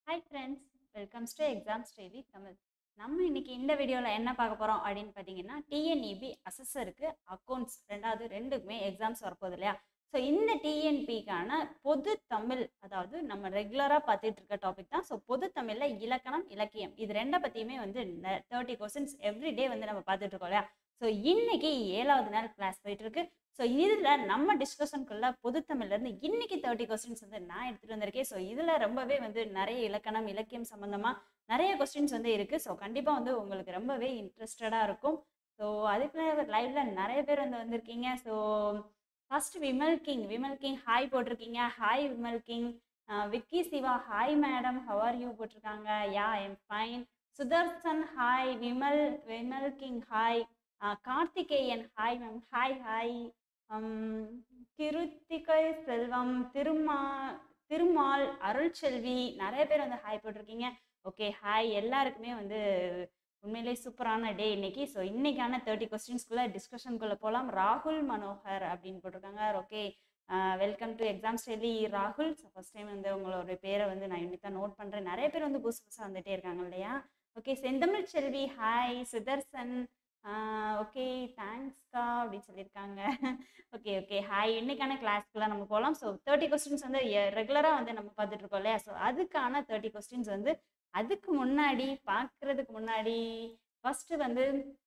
hi friends welcomes to exams daily Tamil நம்ம இன்னைக்கு இந்த வீடியோவில் என்ன பார்க்க போகிறோம் அப்படின்னு பார்த்தீங்கன்னா டிஎன்இபி அசஸருக்கு அக்கௌண்ட்ஸ் ரெண்டாவது ரெண்டுக்குமே எக்ஸாம்ஸ் வரப்போகுது இல்லையா ஸோ இந்த டிஎன்பிக்கான பொது தமிழ் அதாவது நம்ம ரெகுலராக பார்த்துட்டு இருக்க டாபிக் தான் ஸோ பொது தமிழில் இலக்கணம் இலக்கியம் இது ரெண்டை பற்றியுமே வந்து தேர்ட்டி கொஸ்டின்ஸ் எவ்ரிடே வந்து நம்ம பார்த்துட்டு இருக்கோம் இல்லையா ஸோ இன்னைக்கு ஏழாவது நாள் கிளாஸ் போயிட்டு இருக்கு ஸோ இதில் நம்ம டிஸ்கஷனுக்குள்ள பொதுத்தமிழ்லேருந்து இன்னைக்கு தேர்ட்டி கொஸ்டின்ஸ் வந்து நான் எடுத்துகிட்டு வந்திருக்கேன் ஸோ இதில் ரொம்பவே வந்து நிறைய இலக்கணம் இலக்கியம் சம்மந்தமாக நிறைய கொஸ்டின்ஸ் வந்து இருக்குது ஸோ கண்டிப்பாக வந்து உங்களுக்கு ரொம்பவே இன்ட்ரெஸ்டடாக இருக்கும் ஸோ அதுக்குள்ள லைவ்ல நிறைய பேர் வந்து வந்திருக்கீங்க so first Vimal king Vimal king hi போட்டிருக்கீங்க hi Vimal king Vicky Siva hi madam how are you போட்டிருக்காங்க yeah I'm fine Sudharsan hi Vimal Vimal king hi Karthikeyan hi ma'am hi hi Kiruthigai Selvam Thiruma Thirumal Arulselvi நிறைய பேர் வந்து ஹாய் போட்டிருக்கீங்க ஓகே ஹாய் எல்லாருக்குமே வந்து உண்மையிலே சூப்பரான டே இன்னைக்கு ஸோ இன்னைக்கான தேர்ட்டி கொஸ்டின்ஸ்குள்ளே டிஸ்கஷனுக்குள்ளே போகலாம் ராகுல் மனோகர் அப்படின்னு போட்டிருக்காங்க okay welcome to exams daily ராகுல் ஸோ ஃபஸ்ட் டைம் வந்து உங்களோட பேரை வந்து நான் இன்னைக்கு தான் நோட் பண்ணுறேன் நிறைய பேர் வந்து புதுசு புதுசாக வந்துட்டே இருக்காங்க இல்லையா okay Senthamizh Selvi hi Sudharsan okay தேங்க்ஸ்க்கா அப்படின்னு சொல்லியிருக்காங்க ஓகே ஓகே ஹாய் இன்னைக்கான கிளாஸ்க்குலாம் நம்ம போகலாம் ஸோ தேர்ட்டி கொஸ்டின்ஸ் வந்து ரெகுலராக வந்து நம்ம பார்த்துட்டு இருக்கோம் இல்லையா ஸோ அதுக்கான தேர்ட்டி கொஸ்டின்ஸ் வந்து அதுக்கு முன்னாடி பார்க்கறதுக்கு முன்னாடி ஃபஸ்ட்டு வந்து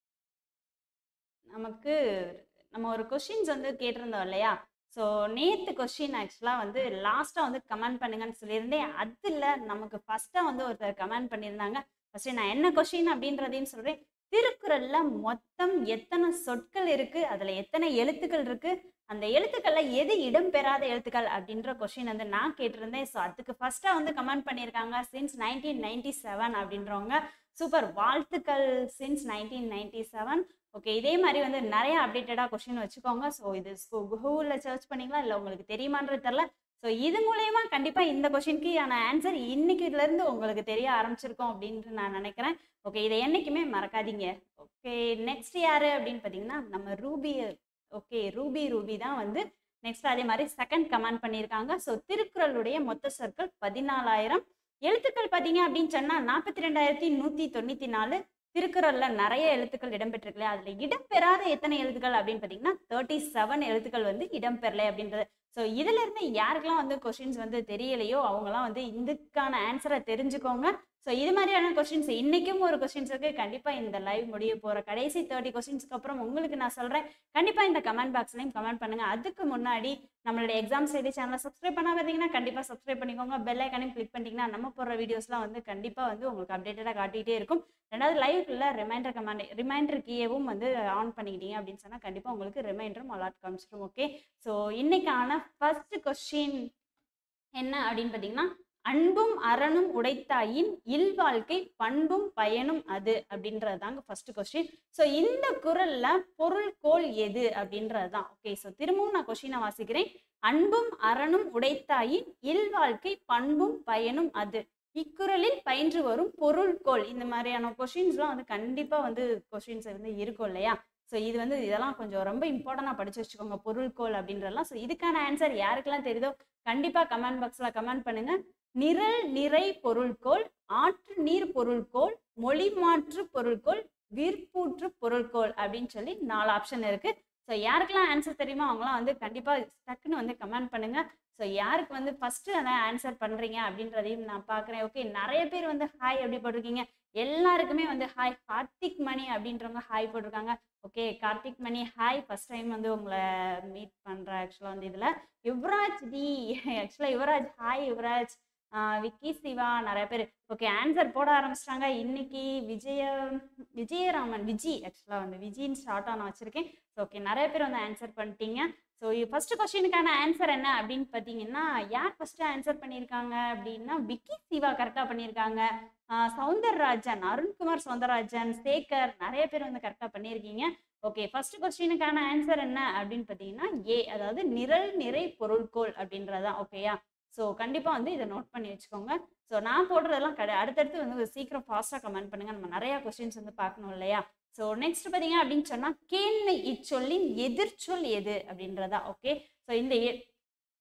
நமக்கு நம்ம ஒரு கொஷின்ஸ் வந்து கேட்டிருந்தோம் இல்லையா ஸோ நேற்று கொஷின் ஆக்சுவலாக வந்து லாஸ்ட்டாக வந்து கமெண்ட் பண்ணுங்கன்னு சொல்லியிருந்தேன் அதில் நமக்கு ஃபஸ்ட்டாக வந்து ஒருத்தர் கமெண்ட் பண்ணியிருந்தாங்க ஃபஸ்ட்டு நான் என்ன கொஷின் அப்படின்றதையும் சொல்கிறேன் திருக்குறள்ல மொத்தம் எத்தனை சொற்கள் இருக்கு அதுல எத்தனை எழுத்துக்கள் இருக்கு அந்த எழுத்துக்கள்ல எது இடம்பெறாத எழுத்துக்கள் அப்படின்ற கொஸ்டின் வந்து நான் கேட்டிருந்தேன் ஸோ அதுக்கு ஃபர்ஸ்டா வந்து கமெண்ட் பண்ணியிருக்காங்க சின்ஸ் நைன்டீன் நைன்டி செவன் அப்படின்றவங்க சூப்பர் வாழ்த்துக்கள் since nineteen ninety seven okay இதே மாதிரி வந்து நிறைய அப்டேட்டடாக கொஸ்டின் வச்சுக்கோங்க ஸோ இது கூகுளில் சர்ச் பண்ணிங்களா இல்லை உங்களுக்கு தெரியுமான்றது தெரில ஸோ இது மூலயமா கண்டிப்பாக இந்த கொஷினுக்கான ஆன்சர் இன்னைக்குலேருந்து உங்களுக்கு தெரிய ஆரம்பிச்சிருக்கோம் அப்படின்ட்டு நான் நினைக்கிறேன் ஓகே இதை என்றைக்குமே மறக்காதீங்க ஓகே நெக்ஸ்ட் யார் அப்படின்னு பார்த்தீங்கன்னா நம்ம ரூபி ஓகே ரூபி ரூபி தான் வந்து நெக்ஸ்ட் அதே மாதிரி செகண்ட் கமெண்ட் பண்ணியிருக்காங்க ஸோ திருக்குறளுடைய மொத்த சொற்கள் பதினாலாயிரம் எழுத்துக்கள் பார்த்தீங்க அப்படின்னு சொன்னால் நாற்பத்தி ரெண்டாயிரத்தி நூற்றி தொண்ணூற்றி நாலு திருக்குறளில் நிறைய எழுத்துக்கள் இடம்பெற்றிருக்கல அதில் இடம்பெறாத எத்தனை எழுத்துக்கள் அப்படின்னு பார்த்தீங்கன்னா தேர்ட்டி செவன் எழுத்துக்கள் வந்து இடம்பெறலை அப்படின்றது ஸோ இதுல இருந்து யாருக்கெல்லாம் வந்து கொஷின்ஸ் வந்து தெரியலையோ அவங்கலாம் வந்து இதுக்கான ஆன்சரை தெரிஞ்சுக்கோங்க ஸோ இது மாதிரியான கொஸ்டின்ஸ் இன்னைக்கும் ஒரு கொஸ்டின்ஸ் இருக்கு கண்டிப்பாக இந்த லைவ் முடிய போகிற கடைசி தேர்ட்டி கொஸ்டின்ஸ்க்கு அப்புறம் உங்களுக்கு நான் சொல்கிறேன் கண்டிப்பாக இந்த கமெண்ட் பாக்ஸ்லையும் கமெண்ட் பண்ணுங்க அதுக்கு முன்னாடி நம்மளுடைய எக்ஸாம் ஸ்டடி சேனலை சப்ஸ்கிரைப் பண்ணாம இருந்தீங்கன்னா கண்டிப்பாக சப்ஸ்கிரைப் பண்ணிக்கோங்க பெல் ஐக்கானையும் கிளிக் பண்ணிட்டீங்கன்னா நம்ம போடுற வீடியோஸ்லாம் வந்து கண்டிப்பாக வந்து உங்களுக்கு அப்டேட்டடாக காட்டிகிட்டே இருக்கும் ரெண்டாவது லைவ்ல ரிமைண்டர் கமெண்ட் ரிமைண்டர் கீயவும் வந்து ஆன் பண்ணிக்கிட்டீங்க அப்படின்னு சொன்னால் கண்டிப்பாக உங்களுக்கு ரிமைண்டரும் அலாட் காமிச்சிடும் ஓகே ஸோ இன்னைக்கான ஃபர்ஸ்ட் கொஸ்டின் என்ன அப்படின்னு பார்த்தீங்கன்னா அன்பும் அறனும் உடைத்தாயின் இல்வாழ்க்கை பண்பும் பயனும் அது அப்படின்றது தாங்க ஃபர்ஸ்ட் கொஸ்டின் ஸோ இந்த குரல்ல பொருள் கோள் எது அப்படின்றது தான் ஓகே ஸோ திரும்பவும் நான் கொஸ்டினை வாசிக்கிறேன் அன்பும் அறனும் உடைத்தாயின் இல்வாழ்க்கை பண்பும் பயனும் அது இக்குறளில் பயின்று வரும் பொருள்கோள் இந்த மாதிரியான கொஷின்ஸ்லாம் வந்து கண்டிப்பாக வந்து கொஷின்ஸ் வந்து இருக்கும் இல்லையா ஸோ இது வந்து இதெல்லாம் கொஞ்சம் ரொம்ப இம்பார்ட்டண்டாக படிச்சு வச்சுக்கோங்க பொருள்கோள் அப்படின்றலாம் ஸோ இதுக்கான ஆன்சர் யாருக்கெல்லாம் தெரியுதோ கண்டிப்பாக கமெண்ட் பாக்ஸில் கமெண்ட் பண்ணுங்க நிரல் நிறை பொருள்கோள் ஆற்று நீர் பொருள்கோள் மொழி மாற்று பொருள்கோள் விற்பூற்று பொருள்கோள் அப்படின்னு சொல்லி நாலு ஆப்ஷன் இருக்கு ஸோ யாருக்கெல்லாம் ஆன்சர் தெரியுமோ அவங்களாம் வந்து கண்டிப்பாக டக்குன்னு வந்து கமெண்ட் பண்ணுங்க ஸோ யாருக்கு வந்து ஃபஸ்ட்டு அதை ஆன்சர் பண்ணுறீங்க அப்படின்றதையும் நான் பார்க்குறேன் ஓகே நிறைய பேர் வந்து ஹாய் அப்படி போட்டிருக்கீங்க எல்லாருக்குமே வந்து ஹாய் கார்த்திக் மணி அப்படின்றவங்க ஹாய் போட்டிருக்காங்க okay Karthik Mani hi first time வந்து உங்களை மீட் பண்ணுறேன் ஆக்சுவலாக வந்து இதில் யுவராஜ் டி ஆக்சுவலாக யுவராஜ் ஹாய் யுவராஜ் விக்கி சிவா நிறைய பேர் ஓகே ஆன்சர் போட ஆரம்பிச்சிட்டாங்க இன்னைக்கு விஜய விஜயராமன் விஜி ஆக்சுவலாக வந்து விஜின்னு ஷார்ட்டாக நான் வச்சுருக்கேன் ஸோ ஓகே நிறைய பேர் வந்து ஆன்சர் பண்ணிட்டீங்க ஸோ ஃபர்ஸ்ட் கொஸ்டினுக்கான ஆன்சர் என்ன அப்படின்னு பார்த்தீங்கன்னா யார் ஃபர்ஸ்ட் ஆன்சர் பண்ணியிருக்காங்க அப்படின்னா விக்கி சிவா கரெக்டாக பண்ணியிருக்காங்க சவுந்தரராஜன் அருண்குமார் சவுந்தரராஜன் சேகர் நிறைய பேர் வந்து கரெக்டாக பண்ணியிருக்கீங்க ஓகே ஃபர்ஸ்ட் கொஸ்டினுக்கான ஆன்சர் என்ன அப்படின்னு பார்த்தீங்கன்னா ஏ அதாவது நிரல் நிறை பொருள்கோள் அப்படின்றதான் ஓகேயா ஸோ கண்டிப்பாக வந்து இதை நோட் பண்ணி வச்சுக்கோங்க ஸோ நான் போடுறதெல்லாம் கடை அடுத்தடுத்து வந்து சீக்கிரம் ஃபாஸ்ட்டாக கமெண்ட் பண்ணுங்கள் நம்ம நிறையா கொஸ்டின்ஸ் வந்து பார்க்கணும் இல்லையா ஸோ நெக்ஸ்ட் பார்த்தீங்க அப்படின்னு சொன்னால் கேள்வி இச்சொல்லின் எதிர்ச்சொல் எது அப்படின்றதா ஓகே ஸோ இந்த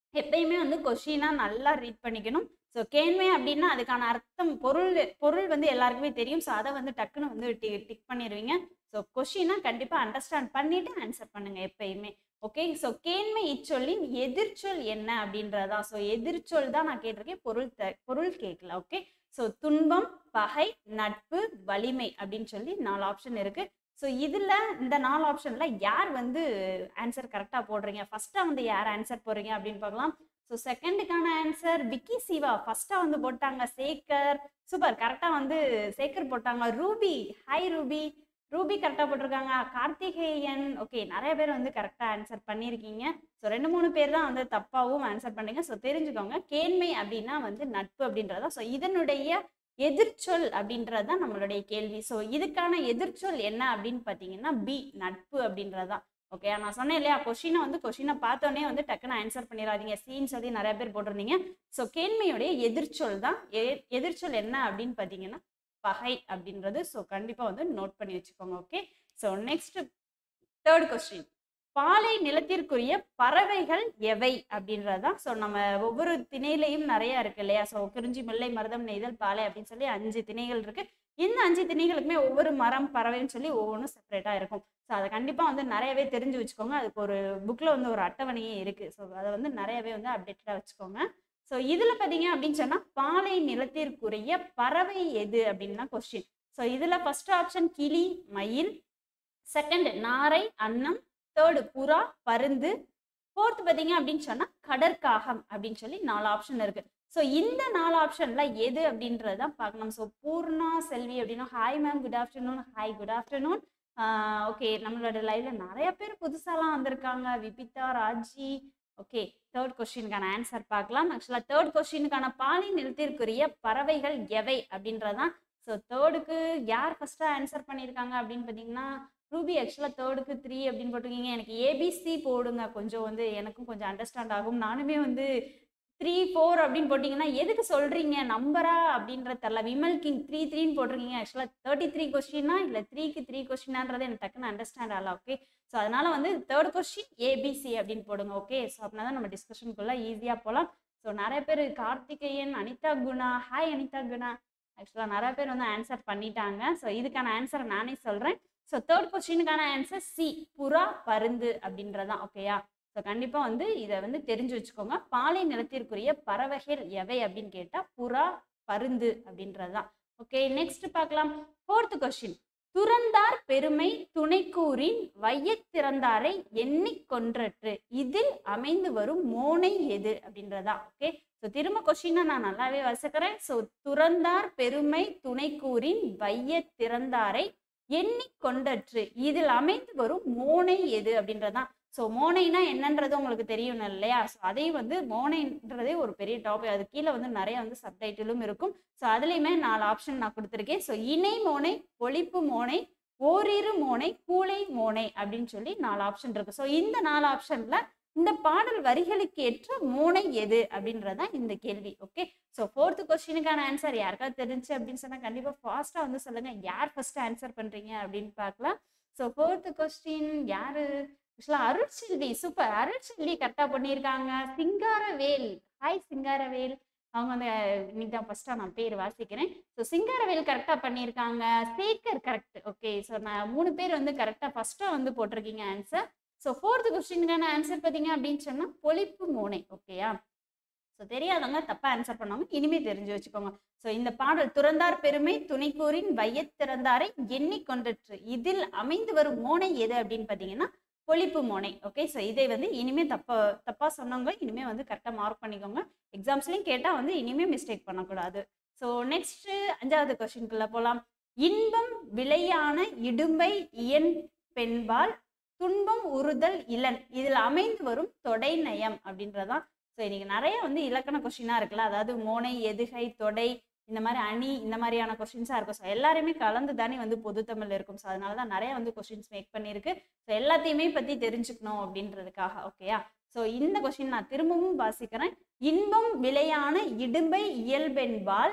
எப்பயுமே வந்து கொஷினா நல்லா ரீட் பண்ணிக்கணும் ஸோ கேள்வி அப்படின்னா அதுக்கான அர்த்தம் பொருள் பொருள் வந்து எல்லாருக்குமே தெரியும் ஸோ அதை வந்து டக்குன்னு வந்து டி டிக் பண்ணிடுவீங்க ஸோ கொஷினா கண்டிப்பாக அண்டர்ஸ்டாண்ட் பண்ணிட்டு ஆன்சர் பண்ணுங்க எப்பயுமே ஓகே ஸோ கேண்மை இச்சொல்லின் எதிர்ச்சொல் என்ன அப்படின்றதா ஸோ எதிர்ச்சொல் தான் நான் கேட்டிருக்கேன் பொருள் த பொருள் கேட்கல ஓகே ஸோ துன்பம் பகை நட்பு வலிமை அப்படின்னு சொல்லி நாலு ஆப்ஷன் இருக்கு ஸோ இதில் இந்த நாலு ஆப்ஷனில் யார் வந்து ஆன்சர் கரெக்டாக போடுறீங்க ஃபர்ஸ்ட்டாக வந்து யார் ஆன்சர் போடுறீங்க அப்படின்னு பார்க்கலாம் ஸோ செகண்டுக்கான ஆன்சர் விக்கி சிவா ஃபர்ஸ்ட்டாக வந்து போட்டாங்க சேகர் சூப்பர் கரெக்டாக வந்து சேகர் போட்டாங்க ரூபி ஹாய் ரூபி ரூபி கரெக்டாக போட்டிருக்காங்க கார்த்திகேயன் ஓகே நிறைய பேர் வந்து கரெக்டாக ஆன்சர் பண்ணியிருக்கீங்க ஸோ ரெண்டு மூணு பேர் தான் வந்து தப்பாகவும் ஆன்சர் பண்ணீங்க ஸோ தெரிஞ்சுக்கோங்க கேண்மை அப்படின்னா வந்து நட்பு அப்படின்றதா ஸோ இதனுடைய எதிர்ச்சொல் அப்படின்றது தான் நம்மளுடைய கேள்வி ஸோ இதுக்கான எதிர்ச்சொல் என்ன அப்படின்னு பார்த்தீங்கன்னா பி நட்பு அப்படின்றதான் ஓகே நான் சொன்னேன் இல்லையா கொஷினை வந்து கொஷினை பார்த்தோன்னே வந்து டக்குன்னு ஆன்சர் பண்ணிடாதீங்க சீன் சொல்லி நிறைய பேர் போட்டிருந்தீங்க ஸோ கேண்மையுடைய எதிர்ச்சொல் தான் எ- எதிர்ச்சொல் என்ன அப்படின்னு பார்த்தீங்கன்னா பகை அப்படின்றது ஸோ கண்டிப்பாக வந்து நோட் பண்ணி வச்சுக்கோங்க okay so next third question பாலை நிலத்திற்குரிய பறவைகள் எவை அப்படின்றது தான் ஸோ நம்ம ஒவ்வொரு திணையிலையும் நிறைய இருக்கு இல்லையா ஸோ குறிஞ்சி முல்லை மருதம் நெய்தல் பாலை அப்படின்னு சொல்லி அஞ்சு திணைகள் இருக்கு இந்த அஞ்சு திணைகளுக்குமே ஒவ்வொரு மரம் பறவைன்னு சொல்லி ஒவ்வொன்றும் செப்பரேட்டாக இருக்கும் ஸோ அதை கண்டிப்பாக வந்து நிறையவே தெரிஞ்சு வச்சுக்கோங்க அதுக்கு ஒரு புக்கில் வந்து ஒரு அட்டவணையே இருக்குது ஸோ அதை வந்து நிறையவே வந்து அப்டேட்டடாக வச்சுக்கோங்க ஸோ இதில் பார்த்தீங்க அப்படின்னு சொன்னால் பாலை நிலத்திற்குரிய பறவை எது அப்படின்னு தான் கொஸ்டின் ஸோ இதில் ஃபர்ஸ்ட் ஆப்ஷன் கிளி மயில் செகண்ட் நாரை அன்னம் தேர்டு புறா பருந்து ஃபோர்த் பார்த்தீங்க அப்படின்னு சொன்னால் கடற்காகம் அப்படின்னு சொல்லி நாலு ஆப்ஷன் இருக்கு ஸோ இந்த நாலு ஆப்ஷன்ல எது அப்படின்றது தான் பார்க்கணும் ஸோ பூர்ணா செல்வி அப்படின்னா hi ma'am good afternoon hi good afternoon okay நம்மளோட லைவ்ல நிறைய பேர் புதுசாலாம் வந்திருக்காங்க விபிதா ராஜி ஓகே தேர்ட் கொஸ்டினுக்கான ஆன்சர் பார்க்கலாம் ஆக்சுவலாக தேர்ட் கொஸ்டினுக்கான பாலி நிலத்திற்குரிய பறவைகள் எவை அப்படின்றதான் ஸோ தேர்டுக்கு யார் ஃபர்ஸ்ட்டாக ஆன்சர் பண்ணியிருக்காங்க அப்படின்னு பார்த்தீங்கன்னா ரூபி ஆக்சுவலாக தேர்டுக்கு த்ரீ அப்படின்னு போட்டிருக்கீங்க எனக்கு ஏபிசி போடுங்க கொஞ்சம் வந்து எனக்கும் கொஞ்சம் அண்டர்ஸ்டாண்ட் ஆகும் நானுமே வந்து த்ரீ ஃபோர் அப்படின்னு போட்டிங்கன்னா எதுக்கு சொல்கிறீங்க நம்பரா அப்படின்ற தெரில விமல் கிங் த்ரீ த்ரீன்னு போட்டிருக்கீங்க ஆக்சுவலாக தேர்ட்டி த்ரீ கொஸ்டினா இல்லை த்ரீக்கு த்ரீ கொஸ்டினான்றது எனக்கு டக்குன்னு அண்டர்ஸ்டாண்ட் ஆகல ஓகே ஸோ அதனால வந்து தேர்ட் கொஸ்டின் ஏபிசி அப்படின்னு போடுங்க ஓகே ஸோ அப்படின்னா தான் நம்ம டிஸ்கஷனுக்குள்ளே ஈஸியாக போகலாம் ஸோ நிறைய பேர் கார்த்திகேயன் அனிதா குணா ஹாய் அனிதா குணா ஆக்சுவலாக நிறைய பேர் வந்து ஆன்சர் பண்ணிட்டாங்க ஸோ இதுக்கான ஆன்சர் நானே சொல்கிறேன் ஸோ தேர்ட் கொஸ்டினுக்கான ஆன்சர் சி புறா பருந்து அப்படின்றதான் ஓகேயா ஸோ கண்டிப்பாக வந்து இதை வந்து தெரிஞ்சு வச்சுக்கோங்க பாலை நிலத்திற்குரிய பறவைகள் எவை அப்படின்னு கேட்டால் புறா பருந்து அப்படின்றது தான் ஓகே நெக்ஸ்ட் பார்க்கலாம் ஃபோர்த் கொஸ்டின் துறந்தார் பெருமை துணைக்கூறின் வையத்திறந்தாரை எண்ணிக் கொன்றற்று இதில் அமைந்து வரும் மோனை எது அப்படின்றதா ஓகே ஸோ திரும்ப கொஸ்டினை நான் நல்லாவே வசக்கிறேன் ஸோ துறந்தார் பெருமை துணைக்கூறின் வையத்திறந்தாரை எண்ணிக் கொண்டற்று இதில் அமைந்து வரும் மோனை எது அப்படின்றதான் ஸோ மோனைனா என்னன்றது உங்களுக்கு தெரியும் இல்லையா ஸோ அதையும் வந்து மோனைன்றதே ஒரு பெரிய டாபிக் அது கீழே வந்து நிறைய வந்து சப்டைட்டிலும் இருக்கும் ஸோ அதுலேயுமே நாலு ஆப்ஷன் நான் கொடுத்துருக்கேன் ஸோ இணை மோனை ஒழிப்பு மோனை ஓரிரு மோனை கூளை மோனை அப்படின்னு சொல்லி நாலு ஆப்ஷன் இருக்கு ஸோ இந்த நாலு ஆப்ஷன்ல இந்த பாடல் வரிகளுக்கு ஏற்ற மோனை எது அப்படின்றதான் இந்த கேள்வி ஓகே ஸோ ஃபோர்த்து கொஸ்டினுக்கான ஆன்சர் யாருக்காவது தெரிஞ்சு அப்படின்னு சொன்னா கண்டிப்பா ஃபாஸ்டா வந்து சொல்லுங்க யார் ஃபர்ஸ்ட் ஆன்சர் பண்றீங்க அப்படின்னு பார்க்கலாம் ஸோ ஃபோர்த்து கொஸ்டின் யாரு ஆக்சுவலாக அருள்செல்வி சூப்பர் அருள்செல்வி கரெக்டாக பண்ணியிருக்காங்க சிங்காரவேல் ஹாய் சிங்காரவேல் அவங்க வந்து இன்னைக்கு தான் ஃபர்ஸ்ட்டாக நான் பேர் வாசிக்கிறேன் ஸோ சிங்காரவேல் கரெக்டாக பண்ணியிருக்காங்க சேகர் கரெக்ட் ஓகே ஸோ நான் மூணு பேர் வந்து கரெக்டாக ஃபர்ஸ்ட்டாக வந்து போட்டிருக்கீங்க ஆன்சர் ஸோ ஃபோர்த்து கொஸ்டினுக்கான ஆன்சர் பார்த்தீங்க அப்படின்னு சொன்னால் பொழிப்பு மோனை ஓகேயா ஸோ தெரியாதவங்க தப்பாக ஆன்சர் பண்ணாம இனிமே தெரிஞ்சு வச்சுக்கோங்க ஸோ இந்த பாடல் துறந்தார் பெருமை துணைக்கூறின் வையத் திறந்தாரை எண்ணிக் கொண்டற்று இதில் அமைந்து வரும் மோனை எது அப்படின்னு பார்த்தீங்கன்னா பொழிப்பு மோனை ஓகே ஸோ இதை வந்து இனிமே தப்பா தப்பா சொன்னவங்க இனிமே வந்து கரெக்டாக மார்க் பண்ணிக்கோங்க எக்ஸாம்ஸ்லையும் கேட்டால் வந்து இனிமே மிஸ்டேக் பண்ணக்கூடாது ஸோ நெக்ஸ்ட் அஞ்சாவது கொஸ்டின்குள்ள போகலாம் இன்பம் விளையான இடும்பை இயன் பெண்பால் துன்பம் உறுதல் இளன் இதில் அமைந்து வரும் தொடை நயம் அப்படின்றதான் ஸோ இன்னைக்கு நிறைய வந்து இலக்கண கொஸ்டினாக இருக்குல்ல அதாவது மோனை எதுகை தொடை இந்த மாதிரி அணி இந்த மாதிரியான கொஸ்டின்ஸாக இருக்கும் ஸோ எல்லாருமே கலந்து தானே வந்து பொது தமிழ் இருக்கும் ஸோ அதனால தான் நிறைய வந்து கொஸ்டின்ஸ் மேக் பண்ணியிருக்கு ஸோ எல்லாத்தையுமே பற்றி தெரிஞ்சுக்கணும் அப்படின்றதுக்காக ஓகேயா ஸோ இந்த கொஸ்டின் நான் திரும்பவும் வாசிக்கிறேன் இன்பம் விளையான இடும்பை இயல்பென்பால்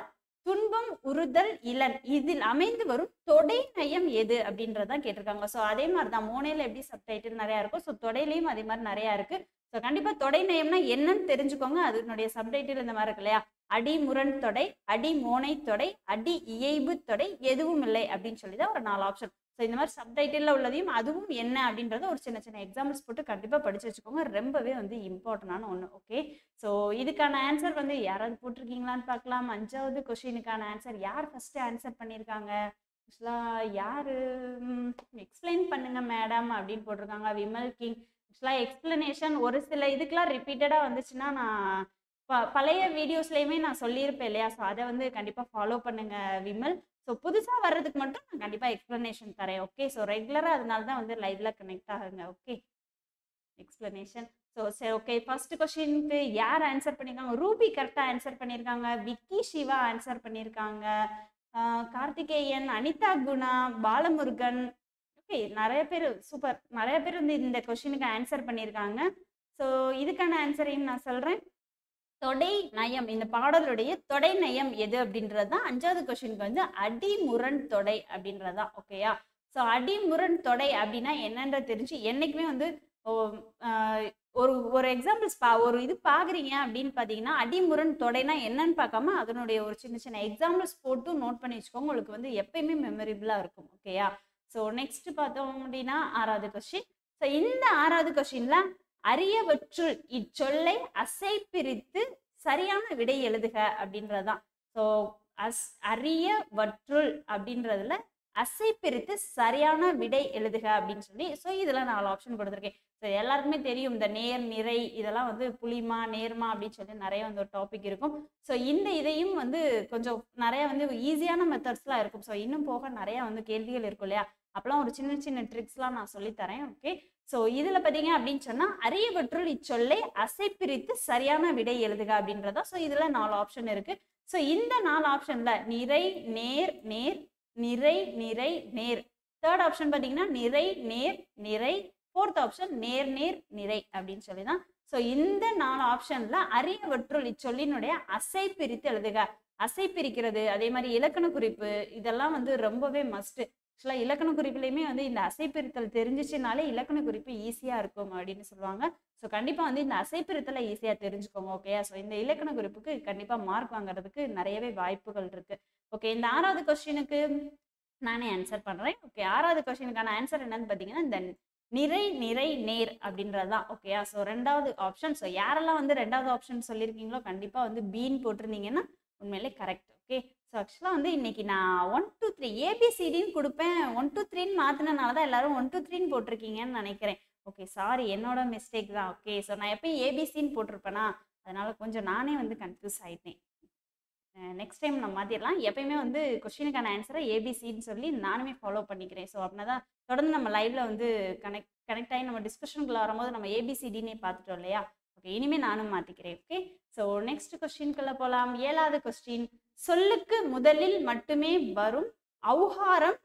துன்பம் உறுதல் இளன் இதில் அமைந்து வரும் தொடை நயம் எது அப்படின்றதான் கேட்டிருக்காங்க ஸோ அதே மாதிரி தான் மோனையில எப்படி சப்டைட்டில் நிறையா இருக்கும் ஸோ தொடையிலையும் அதே மாதிரி நிறையா இருக்கு ஸோ கண்டிப்பா தொடை நயம்னா என்னன்னு தெரிஞ்சுக்கோங்க அதனுடைய சப்டைட்டில் இந்த மாதிரி இருக்கு இல்லையா அடி முரண் தொடை அடி மோனை தொடை அடி இயைபு தொடை எதுவும் இல்லை அப்படின்னு சொல்லி தான் ஒரு நாலு ஆப்ஷன் ஸோ இந்த மாதிரி சப்டைட்டில் உள்ளதையும் அதுவும் என்ன அப்படின்றத ஒரு சின்ன சின்ன எக்ஸாம்பிள்ஸ் போட்டு கண்டிப்பாக படிச்சு வச்சுக்கோங்க ரொம்பவே வந்து இம்பார்ட்டண்டான ஒன்று ஓகே ஸோ இதுக்கான ஆன்சர் வந்து யாராவது போட்டிருக்கீங்களான்னு பார்க்கலாம் அஞ்சாவது கொஷினுக்கான ஆன்சர் யார் ஃபர்ஸ்ட் ஆன்சர் பண்ணியிருக்காங்க ஆக்சுவலாக யார் எக்ஸ்பிளைன் பண்ணுங்க மேடம் அப்படின்னு போட்டிருக்காங்க விமல் கிங் ஆக்சுவலாக எக்ஸ்பிளனேஷன் ஒரு சில இதுக்கெலாம் ரிப்பீட்டடாக வந்துச்சுன்னா நான் ப பழைய வீடியோஸ்லேயுமே நான் சொல்லியிருப்பேன் இல்லையா ஸோ அதை வந்து கண்டிப்பாக ஃபாலோ பண்ணுங்க விமல் ஸோ புதுசாக வர்றதுக்கு மட்டும் நான் கண்டிப்பாக எக்ஸ்ப்ளனேஷன் தரேன் ஓகே ஸோ ரெகுலராக அதனால தான் வந்து லைவ்ல கனெக்ட் ஆகுங்க ஓகே எக்ஸ்ப்ளனேஷன் ஸோ சரி ஓகே ஃபர்ஸ்ட் கொஸ்டினுக்கு யார் ஆன்சர் பண்ணியிருக்காங்க ரூபி கரெக்டாக ஆன்சர் பண்ணியிருக்காங்க விக்கி சிவா ஆன்சர் பண்ணியிருக்காங்க ஆஹ் கார்த்திகேயன் அனிதா குணா பாலமுருகன் ஓகே நிறைய பேர் சூப்பர் நிறைய பேர் வந்து இந்த கொஸ்டினுக்கு ஆன்சர் பண்ணியிருக்காங்க ஸோ இதுக்கான ஆன்சரையும் நான் சொல்கிறேன் தொடை நயம் இந்த பாடலுடைய தொடை நயம் எது அப்படின்றது தான் அஞ்சாவது கொஸ்டினுக்கு வந்து அடிமுரண் தொடை அப்படின்றது தான் ஓகேயா ஸோ அடிமுரண் தொடை அப்படின்னா என்னன்ற தெரிஞ்சு என்னைக்குமே வந்து ஓ, ஆஹ், ஒரு ஒரு எக்ஸாம்பிள்ஸ் பா ஒரு இது பார்க்குறீங்க அப்படின்னு பார்த்தீங்கன்னா அடிமுரண் தொடைனா என்னன்னு பார்க்காம அதனுடைய ஒரு சின்ன சின்ன எக்ஸாம்பிள்ஸ் போட்டு நோட் பண்ணி வச்சுக்கோங்க உங்களுக்கு வந்து எப்பயுமே மெமரபிளாக இருக்கும் ஓகேயா ஸோ நெக்ஸ்ட் பார்த்தோம் அப்படின்னா ஆறாவது கொஸ்டின் ஸோ இந்த ஆறாவது கொஸ்டின்ல அரியவற்றுள் இச்சொல்லை அசை பிரித்து சரியான விடை எழுதுக அப்படின்றதுதான் ஸோ அஸ் அரியவற்றுள் அப்படின்றதுல அசை பிரித்து சரியான விடை எழுதுக அப்படின்னு சொல்லி ஸோ இதில் நாலு ஆப்ஷன் கொடுத்துருக்கேன் ஸோ எல்லாருக்குமே தெரியும் இந்த நேர் நிறை இதெல்லாம் வந்து புளிமா நேர்மா அப்படின்னு சொல்லி நிறைய வந்து ஒரு டாபிக் இருக்கும் ஸோ இந்த இதையும் வந்து கொஞ்சம் நிறைய வந்து ஈஸியான மெத்தட்ஸ்லாம் இருக்கும் ஸோ இன்னும் போக நிறைய வந்து கேள்விகள் இருக்கும் இல்லையா அப்பெல்லாம் ஒரு சின்ன சின்ன ட்ரிக்ஸ்லாம் நான் சொல்லித்தரேன் ஓகே ஸோ இதில் பார்த்தீங்க அப்படின்னு சொன்னால் அரியவற்றுள் இச்சொல்லை அசை பிரித்து சரியான விடை எழுதுக அப்படின்றதா ஸோ இதில் நாலு ஆப்ஷன் இருக்கு ஸோ இந்த நாலு ஆப்ஷன்ல நிறை நேர் நேர் நிறை நிறை நேர் தேர்ட் ஆப்ஷன் பார்த்தீங்கன்னா நிறை நேர் நிறை ஃபோர்த் ஆப்ஷன் நேர் நேர் நிறை அப்படின்னு சொல்லி தான் ஸோ இந்த நாலு ஆப்ஷன்ல அரியவற்றுள் இச்சொல்லினுடைய அசை பிரித்து எழுதுக அசை பிரிக்கிறது அதே மாதிரி இலக்கண குறிப்பு இதெல்லாம் வந்து ரொம்பவே மஸ்ட் ஆக்சுவலாக இலக்கண குறிப்புலையுமே வந்து இந்த அசைப்பிரித்தல் தெரிஞ்சிச்சுனாலே இலக்கண குறிப்பு ஈஸியாக இருக்கும் அப்படின்னு சொல்லுவாங்க ஸோ கண்டிப்பாக வந்து இந்த அசைப்பிரித்தலை ஈஸியாக தெரிஞ்சுக்கோங்க ஓகேயா ஸோ இந்த இலக்கண குறிப்புக்கு கண்டிப்பாக மார்க் வாங்குறதுக்கு நிறையவே வாய்ப்புகள் இருக்கு ஓகே இந்த ஆறாவது கொஸ்டினுக்கு நானே ஆன்சர் பண்ணுறேன் ஓகே ஆறாவது கொஸ்டினுக்கான ஆன்சர் என்னன்னு பார்த்தீங்கன்னா இந்த நிறை நிறை நேர் அப்படின்றது தான் ஓகேயா ஸோ ரெண்டாவது ஆப்ஷன் ஸோ யாரெல்லாம் வந்து ரெண்டாவது ஆப்ஷன் சொல்லியிருக்கீங்களோ கண்டிப்பாக வந்து பீன் போட்டிருந்தீங்கன்னா உண்மையிலே கரெக்ட் ஓகே ஸோ ஆக்சுவலாக வந்து இன்னைக்கு நான் ஒன் டூ த்ரீ ஏபிசிடின்னு கொடுப்பேன் ஒன் டூ த்ரீன்னு மாற்றினனால தான் எல்லாரும் ஒன் டூ த்ரீன்னு போட்டிருக்கீங்கன்னு நினைக்கிறேன் ஓகே சாரி என்னோட மிஸ்டேக் தான் ஓகே ஸோ நான் எப்பயும் ஏபிசின்னு போட்டிருப்பேனா அதனால கொஞ்சம் நானே வந்து கன்ஃபியூஸ் ஆயிட்டேன் நெக்ஸ்ட் டைம் நம்ம மாற்றிடலாம் எப்பயுமே வந்து கொஸ்டினுக்கான ஆன்சரை ஏபிசின்னு சொல்லி நானுமே ஃபாலோ பண்ணிக்கிறேன் ஸோ அப்படின்னா தான் தொடர்ந்து நம்ம லைவ்ல வந்து கனெக்ட் கனெக்ட் ஆகி நம்ம டிஸ்கஷனுக்குள்ள வரும்போது நம்ம ஏபிசிடினே பார்த்துட்டோம் இல்லையா ஓகே இனிமேல் நானும் மாற்றிக்கிறேன் ஓகே ஸோ நெக்ஸ்ட் கொஸ்டின்குள்ள போகலாம் ஏழாவது கொஸ்டின் சொல்லுக்கு முதலில் மட்டுமே வரும் ஔகாரம்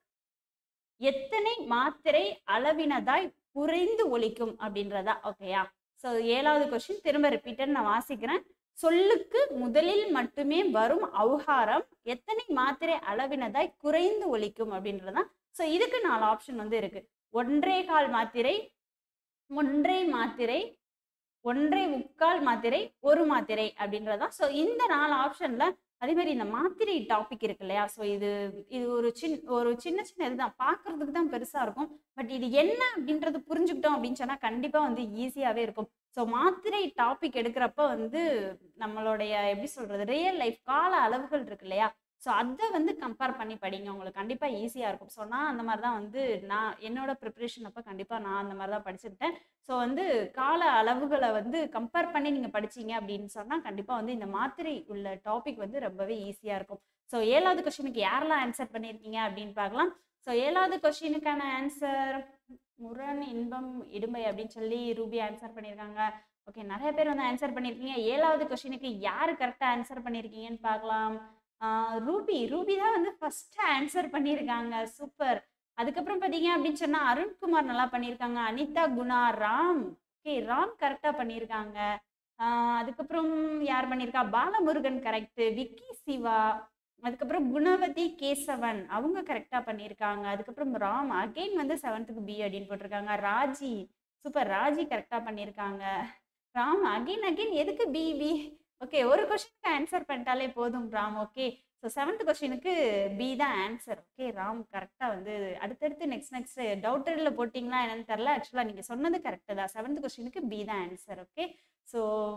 எத்தனை மாத்திரை அளவினதாய் குறைந்து ஒலிக்கும் அப்படின்றதா ஓகேயா ஸோ ஏழாவது கொஸ்டின் திரும்ப ரிப்பீட்டட் நான் வாசிக்கிறேன் சொல்லுக்கு முதலில் மட்டுமே வரும் ஔகாரம் எத்தனை மாத்திரை அளவினதாய் குறைந்து ஒலிக்கும் அப்படின்றதான் ஸோ இதுக்கு நாலு ஆப்ஷன் வந்து இருக்கு ஒன்றே கால் மாத்திரை ஒன்றை மாத்திரை ஒன்றை முக்கால் மாத்திரை ஒரு மாத்திரை அப்படின்றதான் ஸோ இந்த நாலு ஆப்ஷன்ல அதே மாதிரி இந்த மாத்திரை டாபிக் இருக்கு இல்லையா ஸோ இது இது ஒரு சின் ஒரு சின்ன சின்ன இதுதான் பார்க்கறதுக்கு தான் பெருசா இருக்கும் பட் இது என்ன அப்படின்றது புரிஞ்சுக்கிட்டோம் அப்படின்னு சொன்னா கண்டிப்பா வந்து ஈஸியாவே இருக்கும் ஸோ மாத்திரை டாபிக் எடுக்கிறப்ப வந்து நம்மளுடைய எப்படி சொல்றது ரியல் லைஃப் கால அளவுகள் இருக்கு இல்லையா ஸோ அதை வந்து கம்பேர் பண்ணி படிங்க உங்களுக்கு கண்டிப்பாக ஈஸியாக இருக்கும் ஸோ நான் அந்த மாதிரி தான் வந்து நான் என்னோட ப்ரிப்ரேஷன் அப்போ கண்டிப்பாக நான் அந்த மாதிரி தான் படிச்சுக்கிட்டேன் ஸோ வந்து கால அளவுகளை வந்து கம்பேர் பண்ணி நீங்கள் படிச்சீங்க அப்படின்னு சொன்னால் கண்டிப்பாக வந்து இந்த மாத்திரை உள்ள டாபிக் வந்து ரொம்பவே ஈஸியாக இருக்கும் ஸோ ஏழாவது கொஸ்டினுக்கு யாரெல்லாம் ஆன்சர் பண்ணியிருக்கீங்க அப்படின்னு பார்க்கலாம் ஸோ ஏழாவது கொஸ்டினுக்கான ஆன்சர் முரண் இன்பம் இடும்பை அப்படின்னு சொல்லி ரூபி ஆன்சர் பண்ணியிருக்காங்க ஓகே நிறைய பேர் வந்து ஆன்சர் பண்ணியிருக்கீங்க ஏழாவது கொஸ்டினுக்கு யார் கரெக்டாக ஆன்சர் பண்ணியிருக்கீங்கன்னு பார்க்கலாம் ஆஹ் ரூபி ரூபி தான் வந்து ஃபர்ஸ்ட் ஆன்சர் பண்ணியிருக்காங்க சூப்பர் அதுக்கப்புறம் பார்த்தீங்க அப்படின்னு சொன்னால் அருண்குமார் நல்லா பண்ணியிருக்காங்க அனிதா குணா ராம் ஓகே ராம் கரெக்டாக பண்ணியிருக்காங்க ஆஹ் அதுக்கப்புறம் யார் பண்ணியிருக்கா பாலமுருகன் கரெக்ட் விக்கி சிவா அதுக்கப்புறம் குணவதி கேசவன் அவங்க கரெக்டா பண்ணியிருக்காங்க அதுக்கப்புறம் ராம் அகைன் வந்து செவன்த்துக்கு பி அப்படின்னு போட்டிருக்காங்க ராஜி சூப்பர் ராஜி கரெக்டா பண்ணியிருக்காங்க ராம் அகைன் அகைன் எதுக்கு பி பி ஓகே ஒரு கொஸ்டினுக்கு ஆன்சர் பண்ணிட்டாலே போதும் ராம் ஓகே ஸோ செவன்த் கொஸ்டினுக்கு பி தான் ஆன்சர் ஓகே ராம் கரெக்டாக வந்து அடுத்தடுத்து நெக்ஸ்ட் நெக்ஸ்ட் டவுட்டரில் போட்டிங்களா என்னன்னு தெரில ஆக்சுவலாக நீங்கள் சொன்னது கரெக்டு தான் செவன்த் கொஸ்டினுக்கு பி தான் ஆன்சர் ஓகே ஸோ